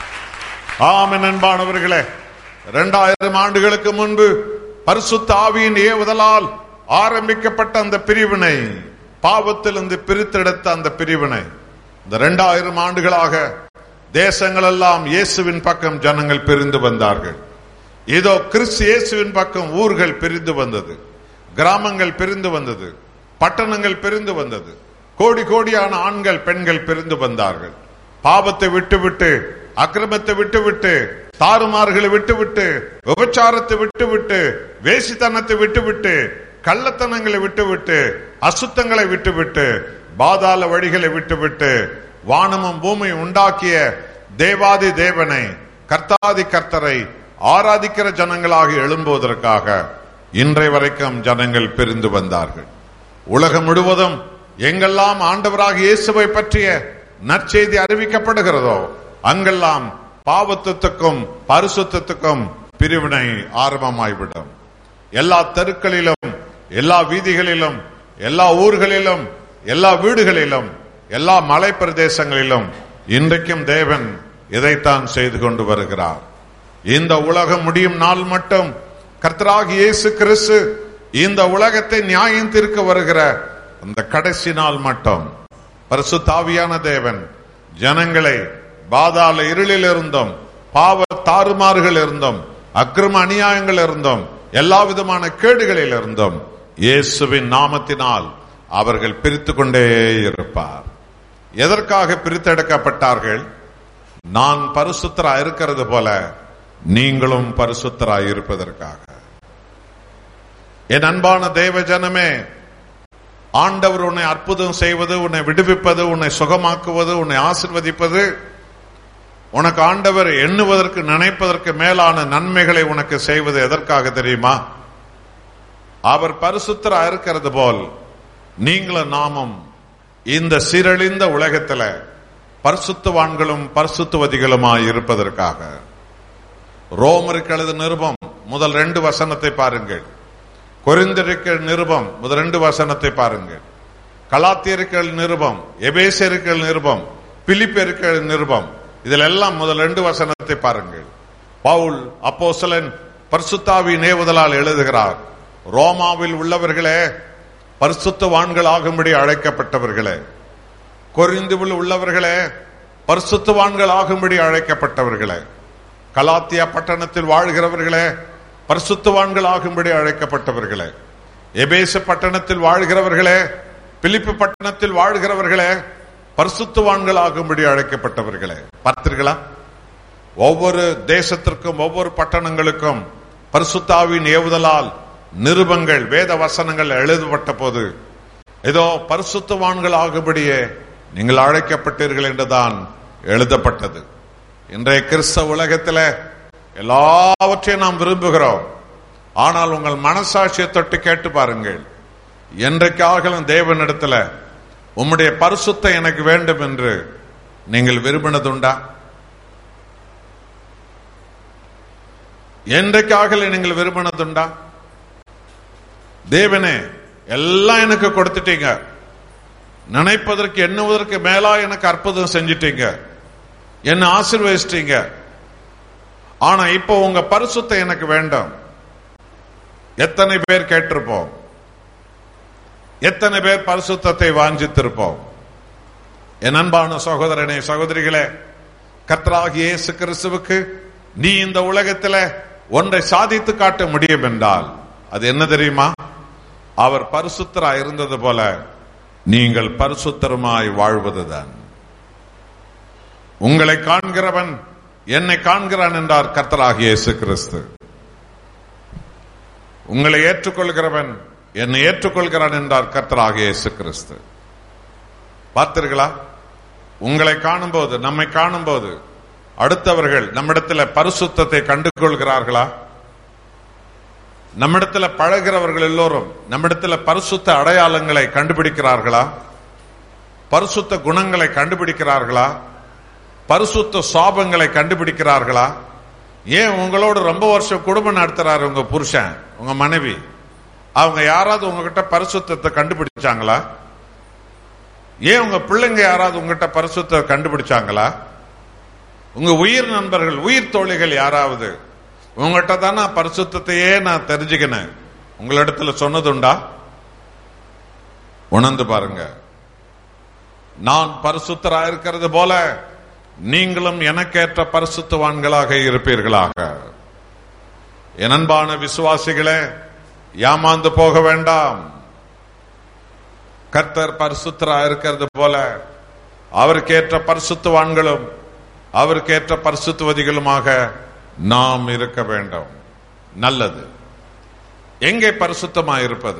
ஆமென் அன்பானவர்களே இரண்டாயிரம் ஆண்டுகளுக்கு முன்பு பரிசுத்த ஆவியின் ஏவுதலால் ஆரம்பிக்கப்பட்ட அந்த பிரிவினை பாவத்திலிருந்து பிரித்தெடுத்த அந்த பிரிவினை இந்த இரண்டாயிரம் ஆண்டுகளாக தேசங்கள் எல்லாம் இயேசுவின் பக்கம் ஜனங்கள் பிரிந்து வந்தார்கள் இதோ கிறிஸ்து இயேசுவின் பக்கம் ஊர்கள் பிரிந்து வந்தது கிராமங்கள் பிரிந்து வந்தது பட்டணங்கள் பிரிந்து வந்தது கோடி கோடியான ஆண்கள் பெண்கள் பிரிந்து வந்தார்கள் பாவத்தை விட்டுவிட்டு அக்கிரமத்தை விட்டுவிட்டு தாறுமாறுகளை விட்டுவிட்டு விபச்சாரத்தை விட்டுவிட்டு வேசித்தனத்தை விட்டுவிட்டு கள்ளத்தனங்களை விட்டுவிட்டு அசுத்தங்களை விட்டுவிட்டு பாதாள வழிகளை விட்டுவிட்டு வானமும் பூமியும் உண்டாக்கிய தேவாதி தேவனை கர்த்தாதி கர்த்தரை ஆராதிக்கிற ஜனங்களாக எழும்புவதற்காக இன்றை வரைக்கும் ஜனங்கள் பிரிந்து வந்தார்கள் உலகம் முழுவதும் எங்கெல்லாம் ஆண்டவராக இயேசுவை பற்றிய நற்செய்தி அறிவிக்கப்படுகிறதோ அங்கெல்லாம் பாவத்துக்கும் பரிசுத்தத்துக்கும் பிரிவினை ஆரம்பமாய்விடும் எல்லா தெருக்களிலும் எல்லா வீதிகளிலும் எல்லா ஊர்களிலும் எல்லா வீடுகளிலும் எல்லா மலை பிரதேசங்களிலும் இன்றைக்கும் தேவன் இதைத்தான் செய்து கொண்டு வருகிறார் இந்த உலகம் முடியும் நாள் மட்டும் கர்த்தராகி இயேசு கிறிஸ்து இந்த உலகத்தை நியாயம் தீர்க்க வருகிற அந்த கடைசி நாள் மட்டும் பரிசுத்தாவியான தேவன் ஜனங்களை பாதாள இருளில் இருந்தும் பாவ தாறுமாறுகள் இருந்தும் அக்கிரம அநியாயங்கள் இருந்தும் எல்லா விதமான கேடுகளில் இருந்தும் இயேசுவின் நாமத்தினால் அவர்கள் பிரித்து கொண்டே இருப்பார் எதற்காக பிரித்தெடுக்கப்பட்டார்கள் நான் பரிசுத்தரா இருக்கிறது போல நீங்களும் பரிசுத்தரா இருப்பதற்காக என் அன்பான தேவ ஜனமே ஆண்டவர் உன்னை அற்புதம் செய்வது உன்னை விடுவிப்பது உன்னை சுகமாக்குவது உன்னை ஆசிர்வதிப்பது உனக்கு ஆண்டவர் எண்ணுவதற்கு நினைப்பதற்கு மேலான நன்மைகளை உனக்கு செய்வது எதற்காக தெரியுமா அவர் பரிசுத்தரா இருக்கிறது போல் நீங்களும் நாமும் இந்த சீரழிந்த உலகத்துல பரிசுத்தவான்களும் பரிசுத்தவதிகளுமாய் இருப்பதற்காக ரோமருக்கு எழுத நிருபம் முதல் ரெண்டு வசனத்தை பாருங்கள் கொரிந்தருக்கு நிருபம் முதல் ரெண்டு வசனத்தை பாருங்கள் கலாத்தியர்கள் நிருபம் எபேசியர்கள் நிருபம் பிலிப்பியர்கள் நிருபம் இதில் எல்லாம் முதல் ரெண்டு வசனத்தை பாருங்கள் பவுல் அப்போஸ்தலன் பரிசுத்தாவி நேவுதலால் எழுதுகிறார் ரோமாவில் உள்ளவர்களே பரிசுத்தவான்களாகும்படி அழைக்கப்பட்டவர்களே கொரிந்துவில் உள்ளவர்களே பரிசுத்தவான்களாகும்படி அழைக்கப்பட்டவர்களே கலாத்தியா பட்டணத்தில் வாழ்கிறவர்களே பரிசுத்தவான்களாகும்படி அழைக்கப்பட்டவர்களே எபேச பட்டணத்தில் வாழ்கிறவர்களே பிலிப்பு பட்டணத்தில் வாழ்கிறவர்களே பரிசுத்தவான்களாகும்படி அழைக்கப்பட்டவர்களே பார்த்தீர்களா ஒவ்வொரு தேசத்திற்கும் ஒவ்வொரு பட்டணங்களுக்கும் பரிசுத்தாவின் ஏவுதலால் நிருபங்கள் வேத வசனங்கள் எழுதப்பட்ட போது ஏதோ பரிசுத்தவான்கள் ஆகும்படியே நீங்கள் அழைக்கப்பட்டீர்கள் என்றுதான் எழுதப்பட்டது இன்றைய கிறிஸ்தவ உலகத்தில் எல்லாவற்றையும் நாம் விரும்புகிறோம் ஆனால் உங்கள் மனசாட்சியை தொட்டு கேட்டு பாருங்கள் என்றைக்காகலும் தேவனிடத்துல உம்முடைய பரிசுத்த எனக்கு வேண்டும் என்று நீங்கள் விரும்பினதுண்டா என்றைக்காக நீங்கள் விரும்பினதுண்டா தேவனே எல்லாம் எனக்கு கொடுத்துட்டீங்க நினைப்பதற்கு எண்ணுவதற்கு மேலா எனக்கு அற்புதம் செஞ்சிட்டீங்க என்ன ஆசீர்வதிச்சிட்டீங்க ஆனா இப்போ உங்க பரிசுத்த எனக்கு வேண்டாம் எத்தனை பேர் கேட்டிருப்போம் எத்தனை பேர் பரிசுத்தத்தை வாஞ்சித்திருப்போம் என் அன்பான சகோதரனே சகோதரிகளே கர்த்தராகிய இயேசு கிறிஸ்துவுக்கு நீ இந்த உலகத்துல ஒன்றை சாதித்து காட்ட முடியும் என்றால் அது என்ன தெரியுமா அவர் பரிசுத்தரா இருந்தது போல நீங்கள் பரிசுத்தருமாய் வாழ்வதுதான் உங்களை காண்கிறவன் என்னை காண்கிறான் என்றார் கர்த்தராகிய இயேசு கிறிஸ்து உங்களை ஏற்றுக்கொள்கிறவன் என்னை ஏற்றுக்கொள்கிறான் என்றார் கர்த்தராகிய இயேசு கிறிஸ்து பார்த்தீர்களா உங்களை காணும்போது நம்மை காணும்போது அடுத்தவர்கள் நம்மிடத்தில் பரிசுத்தத்தை கண்டுகொள்கிறார்களா நம்மிடத்தில் பழகிறவர்கள் எல்லோரும் நம்மிடத்தில் பரிசுத்த அடையாளங்களை கண்டுபிடிக்கிறார்களா பரிசுத்த குணங்களை கண்டுபிடிக்கிறார்களா பரிசுத்த சாபங்களை கண்டுபிடிக்கிறார்களா ஏன் உங்களோட ரொம்ப வருஷம் குடும்பம் நடத்துறாரு உங்க புருஷன் உங்க மனைவி அவங்க யாராவது உங்ககிட்ட பரிசுத்தத்தை கண்டுபிடிச்சாங்களா ஏன் உங்க பிள்ளைங்க யாராவது உங்ககிட்ட பரிசுத்த கண்டுபிடிச்சாங்களா உங்க உயிர் நண்பர்கள் உயிர் தோழிகள் யாராவது உங்ககிட்ட தான் நான் பரிசுத்தையே நான் தெரிஞ்சுக்கினேன் உங்களிடத்துல சொன்னதுண்டா உணர்ந்து பாருங்க நான் பரிசுத்தரா இருக்கிறது போல நீங்களும் எனக்கேற்ற பரிசுத்தவான்களாக இருப்பீர்களாக என் அன்பான விசுவாசிகளே ஏமாந்து போக வேண்டாம் கர்த்தர் பரிசுத்தரா இருக்கிறது போல அவருக்கேற்ற பரிசுத்தவான்களும் அவருக்கேற்ற பரிசுத்துவதிகளுமாக நாம் இருக்க வேண்டும் நல்லது எங்கே பரிசுத்தமா இருப்பது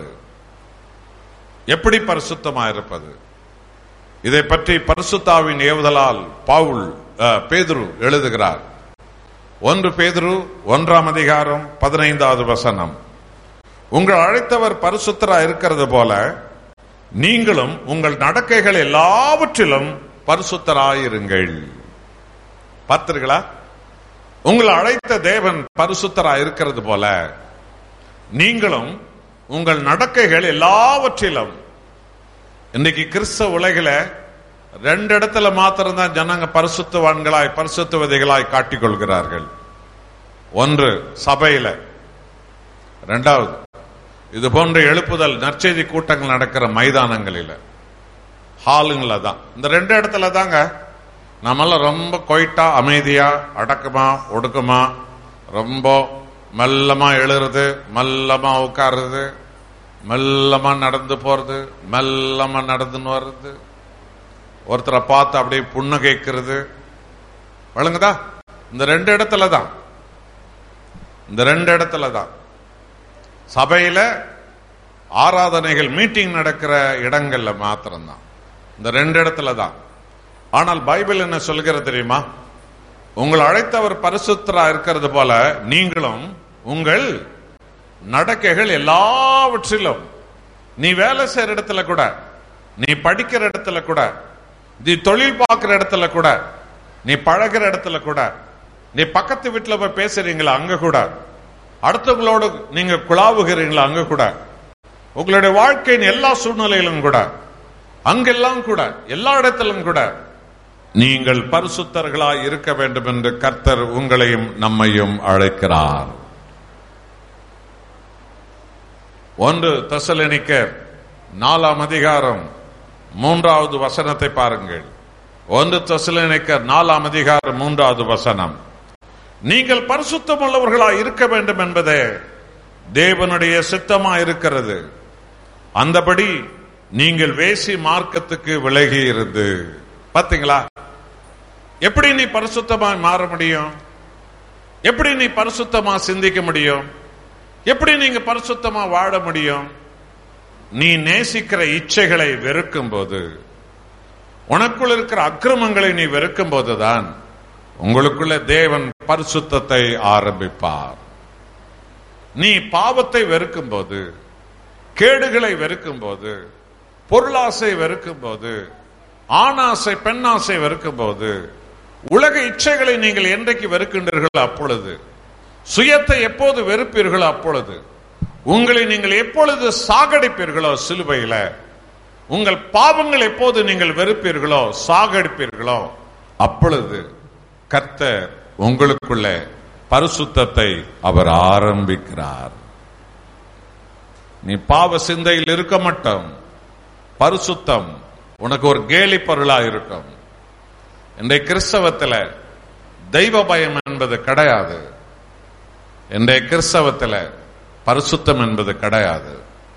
எப்படி பரிசுத்தமா இருப்பது இதை பற்றி பரிசுத்தாவின் ஏவுதலால் பவுல் அஹ், பேதுரு எழுதுகிறார் ஒன்று பேதுரு ஒன்றாம் அதிகாரம் பதினைந்தாவது வசனம் உங்கள் அழைத்தவர் பரிசுத்தரா இருக்கிறது போல நீங்களும் உங்கள் நடக்கைகள் எல்லாவற்றிலும் பரிசுத்தராயிருங்கள் பார்த்தீர்களா உங்களை அழைத்த தேவன் பரிசுத்தரா இருக்கிறது போல நீங்களும் உங்கள் நடக்கைகள் எல்லாவற்றிலும் இன்னைக்கு கிறிஸ்தவ உலகில ரெண்டு இடத்துல மாத்திரம்தான் ஜனங்க பரிசுத்தவான்களாய் பரிசுத்தவதிகளாய் காட்டிக் கொள்கிறார்கள் ஒன்று சபையில ரெண்டாவது இது போன்ற எழுப்புதல் நற்செய்தி கூட்டங்கள் நடக்கிற மைதானங்களில ஹாலுங்கள தான் இந்த ரெண்டு இடத்துல தாங்க நம்மெல்லாம் ரொம்ப கொயிட்டா அமைதியா அடக்கமா ஒடுக்கமா ரொம்ப மெல்லமா எழுறது மெல்லமா உட்காருறது மெல்லமா நடந்து போறது மெல்லமா நடந்துன்னு வர்றது ஒருத்தரை பார்த்து அப்படியே புன்னகைக்கிறது வழங்குதா இந்த ரெண்டு இடத்துல தான் இந்த ரெண்டு இடத்துல தான் சபையில ஆராதனைகள் மீட்டிங் நடக்கிற இடங்கள்ல மாத்திரம்தான் இந்த ரெண்டு இடத்துல தான் ஆனால் பைபிள் என்ன சொல்கிறது தெரியுமா உங்கள் அழைத்தவர் பரிசுத்தரா இருக்கிறது போல நீங்களும் உங்கள் நடக்கைகள் எல்லாவற்றிலும் நீ வேலை செய்யற இடத்துல கூட நீ படிக்கிற இடத்துல கூட நீ தொழில் பார்க்கிற இடத்துல கூட நீ பழகிற இடத்துல கூட நீ பக்கத்து வீட்டுல போய் பேசுறீங்களா அங்க கூட அடுத்தவங்களோடு நீங்க குழாவுகிறீங்களா அங்க கூட உங்களுடைய வாழ்க்கையின் எல்லா சூழ்நிலையிலும் கூட அங்கெல்லாம் கூட எல்லா இடத்திலும் கூட நீங்கள் பரிசுத்தர்களாய் இருக்க வேண்டும் என்று கர்த்தர் உங்களையும் நம்மையும் அழைக்கிறார் ஒன்று தசலனிக்கர் நாலாம் அதிகாரம் மூன்றாவது வசனத்தை பாருங்கள் ஒன்று தெசலோனிக்கர் நாலாம் அதிகாரம் மூன்றாவது வசனம் நீங்கள் பரிசுத்தமுள்ளவர்களாய் இருக்க வேண்டும் என்பதே தேவனுடைய சித்தமா இருக்கிறது அந்தபடி நீங்கள் வேசி மார்க்கத்துக்கு விலகி இருந்து பாத்தீங்களா எப்படி நீ பரிசுத்தமாய் மாற முடியும் எப்படி நீ பரிசுத்தமா சிந்திக்க முடியும் எப்படி நீங்க பரிசுத்தமா வாழ முடியும் நீ நேசிக்கிற இச்சைகளை வெறுக்கும் போது உனக்குள் இருக்கிற அக்கிரமங்களை நீ வெறுக்கும் போதுதான் உங்களுக்குள்ள தேவன் பரிசுத்தத்தை ஆரம்பிப்பார் நீ பாவத்தை வெறுக்கும் போது கேடுகளை வெறுக்கும் போது பொருளாசை வெறுக்கும் போது ஆணாசை பெண்ணாசை வெறுக்கும் போது உலக இச்சைகளை நீங்கள் என்றைக்கு வெறுக்கின்றீர்கள் அப்பொழுது சுயத்தை எப்போது வெறுப்பீர்களோ அப்பொழுது உங்களை நீங்கள் எப்பொழுது சாகடிப்பீர்களோ சிலுவையில உங்கள் பாவங்கள் எப்போது நீங்கள் வெறுப்பீர்களோ சாகடிப்பீர்களோ அப்பொழுது கர்த்தர் உங்களுக்குள்ள பரிசுத்தத்தை அவர் ஆரம்பிக்கிறார் நீ பாவ சிந்தையில் இருக்க மாட்டோம் பரிசுத்தம் உனக்கு ஒரு கேலி பொருளா இருக்கும் இன்றைய கிறிஸ்தவத்துல தெய்வ பயம் என்பது கிடையாது இன்றைய கிறிஸ்தவத்துல பரிசுத்தம் என்பது கிடையாது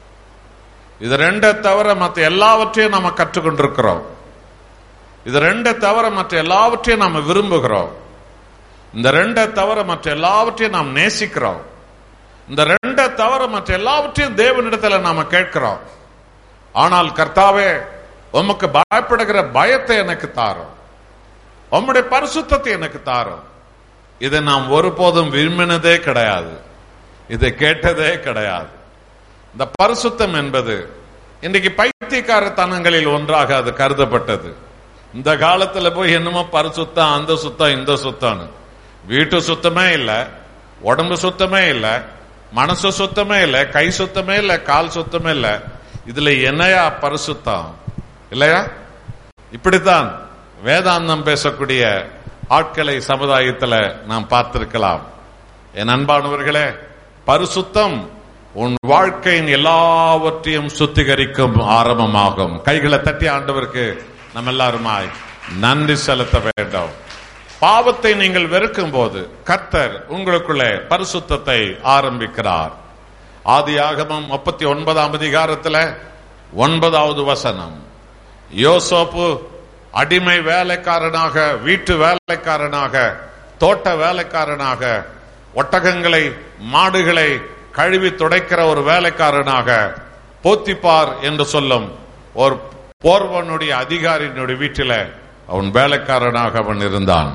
இது ரெண்டை தவிர மற்ற எல்லாவற்றையும் நாம கற்றுக்கொண்டிருக்கிறோம் இது ரெண்டை தவிர மற்ற எல்லாவற்றையும் நாம விரும்புகிறோம் இந்த ரெண்டை தவிர மற்ற எல்லாவற்றையும் நாம் நேசிக்கிறோம் இந்த ரெண்டை தவிர மற்ற எல்லாவற்றையும் தேவனிடத்துல நாம கேட்கிறோம் ஆனால் கர்த்தாவே உமக்கு பயப்படுகிற பயத்தை எனக்கு தாரும் உம்முடைய பரிசுத்தத்தை எனக்கு தாரும் இதை நாம் ஒருபோதும் விரும்பினதே கிடையாது இதை கேட்டதே கிடையாது இந்த பரிசுத்தம் என்பது இன்றைக்கு பைத்தியக்காரத்தனங்களில் ஒன்றாக அது கருதப்பட்டது இந்த காலத்துல போய் என்னமோ பரிசுத்தம் அந்த சுத்தம் இந்த சுத்தம்னு வீட்டு சுத்தமே இல்ல உடம்பு சுத்தமே இல்ல மனசு சுத்தமே இல்ல கை சுத்தமே இல்ல கால் சுத்தமே இல்ல இதுல என்னையா பரிசுத்தம் இல்லையா இப்படித்தான் வேதாந்தம் பேசக்கூடிய ஆட்களை சமுதாயத்துல நாம் பார்த்திருக்கலாம் என் அன்பானவர்களே பரிசுத்தம் உன் வாழ்க்கையின் எல்லாவற்றையும் சுத்திகரிக்கும் ஆரம்பமாகும் கைகளை தட்டி ஆண்டவருக்கு நம்ம எல்லாருமாய் நன்றி செலுத்த வேண்டும் பாவத்தை நீங்கள் வெறுக்கும் போது கர்த்தர் உங்களுக்குள்ளே பரிசுத்தத்தை ஆரம்பிக்கிறார் ஆதி ஆகமம் முப்பத்தி ஒன்பதாம் அதிகாரத்துல ஒன்பதாவது வசனம் யோசோப்பு அடிமை வேலைக்காரனாக வீட்டு வேலைக்காரனாக தோட்ட வேலைக்காரனாக ஒட்டகங்களை மாடுகளை கழுவி துடைக்கிற ஒரு வேலைக்காரனாக போத்திப்பார் என்று சொல்லும் ஒரு போர்வனுடைய அதிகாரியினுடைய வீட்டில அவன் வேலைக்காரனாக அவன் இருந்தான்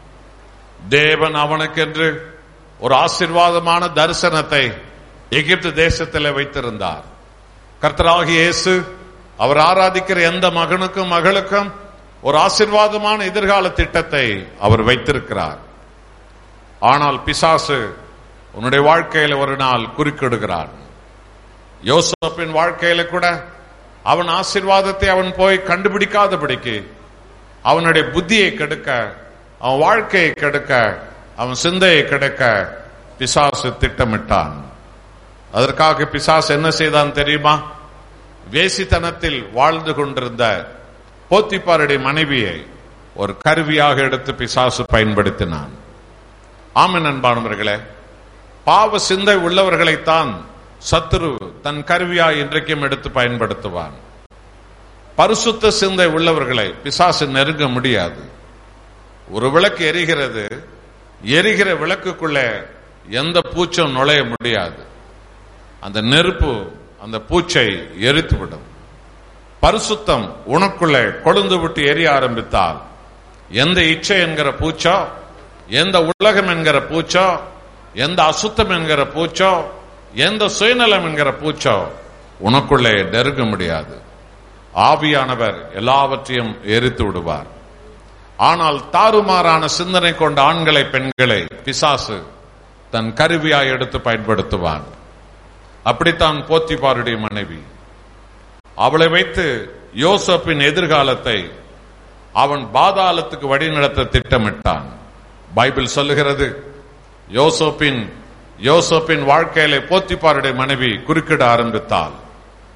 தேவன் அவனுக்கென்று ஒரு ஆசிர்வாதமான தரிசனத்தை எகிப்து தேசத்தில் வைத்திருந்தார் கர்த்தராகிய இயேசு அவர் ஆராதிக்கிற எந்த மகனுக்கும் மகளுக்கும் ஒரு ஆசிர்வாதமான எதிர்கால திட்டத்தை அவர் வைத்திருக்கிறார் ஆனால் பிசாசு உன்னுடைய வாழ்க்கையில ஒரு நாள் குறுக்கிடுகிறான் யோசப்பின் வாழ்க்கையில கூட அவன் ஆசிர்வாதத்தை அவன் போய் கண்டுபிடிக்காதபடிக்கு அவனுடைய புத்தியை கெடுக்க அவன் வாழ்க்கையை கெடுக்க அவன் சிந்தையை கெடுக்க பிசாசு திட்டமிட்டான் அதற்காக பிசாசு என்ன செய்தான் தெரியுமா வேசித்தனத்தில் வாழ்ந்து கொண்டிருந்த போத்திப்பாருடைய மனைவியை ஒரு கருவியாக எடுத்து பிசாசு பயன்படுத்தினான் ஆமன் அன்பானவர்களே பாவ சிந்தை உள்ளவர்களைத்தான் சத்துரு தன் கருவியாய் இன்றைக்கும் எடுத்து பயன்படுத்துவான் பரிசுத்த சிந்தை உள்ளவர்களை பிசாசு நெருங்க முடியாது ஒரு விளக்கு எரிகிறது எரிகிற விளக்குக்குள்ளே எந்த பூச்சும் நுழைய முடியாது அந்த நெருப்பு அந்த பூச்சை எரித்து விடும் பரிசுத்தம் உனக்குள்ளே கொழுந்து விட்டு எரிய ஆரம்பித்தால் எந்த இச்சை என்கிற பூச்சோ எந்த உலகம் என்கிற பூச்சோ எந்த அசுத்தம் என்கிற பூச்சோ எந்த சுயநலம் என்கிற பூச்சோ உனக்குள்ளே நெருங்க முடியாது ஆவியானவர் எல்லாவற்றையும் எரித்து விடுவார் ஆனால் தாறுமாறான சிந்தனை கொண்ட ஆண்களை பெண்களை பிசாசு தன் கருவியாய் எடுத்து பயன்படுத்துவான் அப்படித்தான் போத்திபாருடைய மனைவி அவளை வைத்து யோசப்பின் எதிர்காலத்தை அவன் பாதாளத்துக்கு வழிநடத்த திட்டமிட்டான் பைபிள் சொல்லுகிறது யோசோப்பின் யோசோப்பின் வாழ்க்கையில போத்திப்பாருடைய மனைவி குறுக்கிட ஆரம்பித்தாள்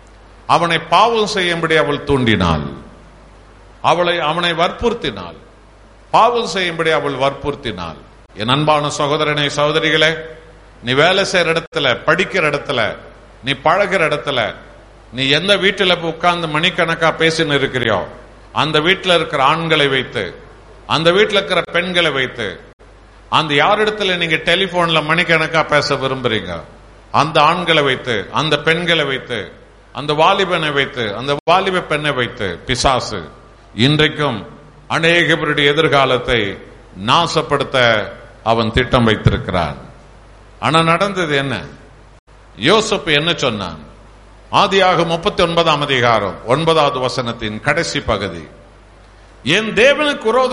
அவனை பாவம் செய்யும்படி அவள் தூண்டினாள் அவளை அவனை வற்புறுத்தினாள் பாவம் செய்யும்படி அவள் வற்புறுத்தினாள் என் அன்பான சகோதரனை சகோதரிகளே நீ வேலை செய்யற இடத்துல படிக்கிற இடத்துல நீ பழகிற இடத்துல நீ எந்த வீட்டுல போய் உட்கார்ந்து மணிக்கணக்கா பேசின்னு இருக்கிறியோ அந்த வீட்டுல இருக்கிற ஆண்களை வைத்து அந்த வீட்டுல இருக்கிற பெண்களை வைத்து அந்த யாரிடத்துல நீங்க டெலிபோன்ல மணிக்கணக்கா பேச விரும்புறீங்க அந்த ஆண்களை வைத்து அந்த பெண்களை வைத்து அந்த வாலிபனை வைத்து அந்த வாலிப பெண்ணை வைத்து பிசாசு இன்றைக்கும் அநேக பேருடைய எதிர்காலத்தை நாசப்படுத்த அவன் திட்டம் வைத்திருக்கிறான் ஆனா நடந்தது என்ன யோசப் என்ன சொன்னான் ஆதியாக முப்பத்தி ஒன்பதாம் அதிகாரம் ஒன்பதாவது வசனத்தின் கடைசி பகுதி என் தேவனுக்கு விரோத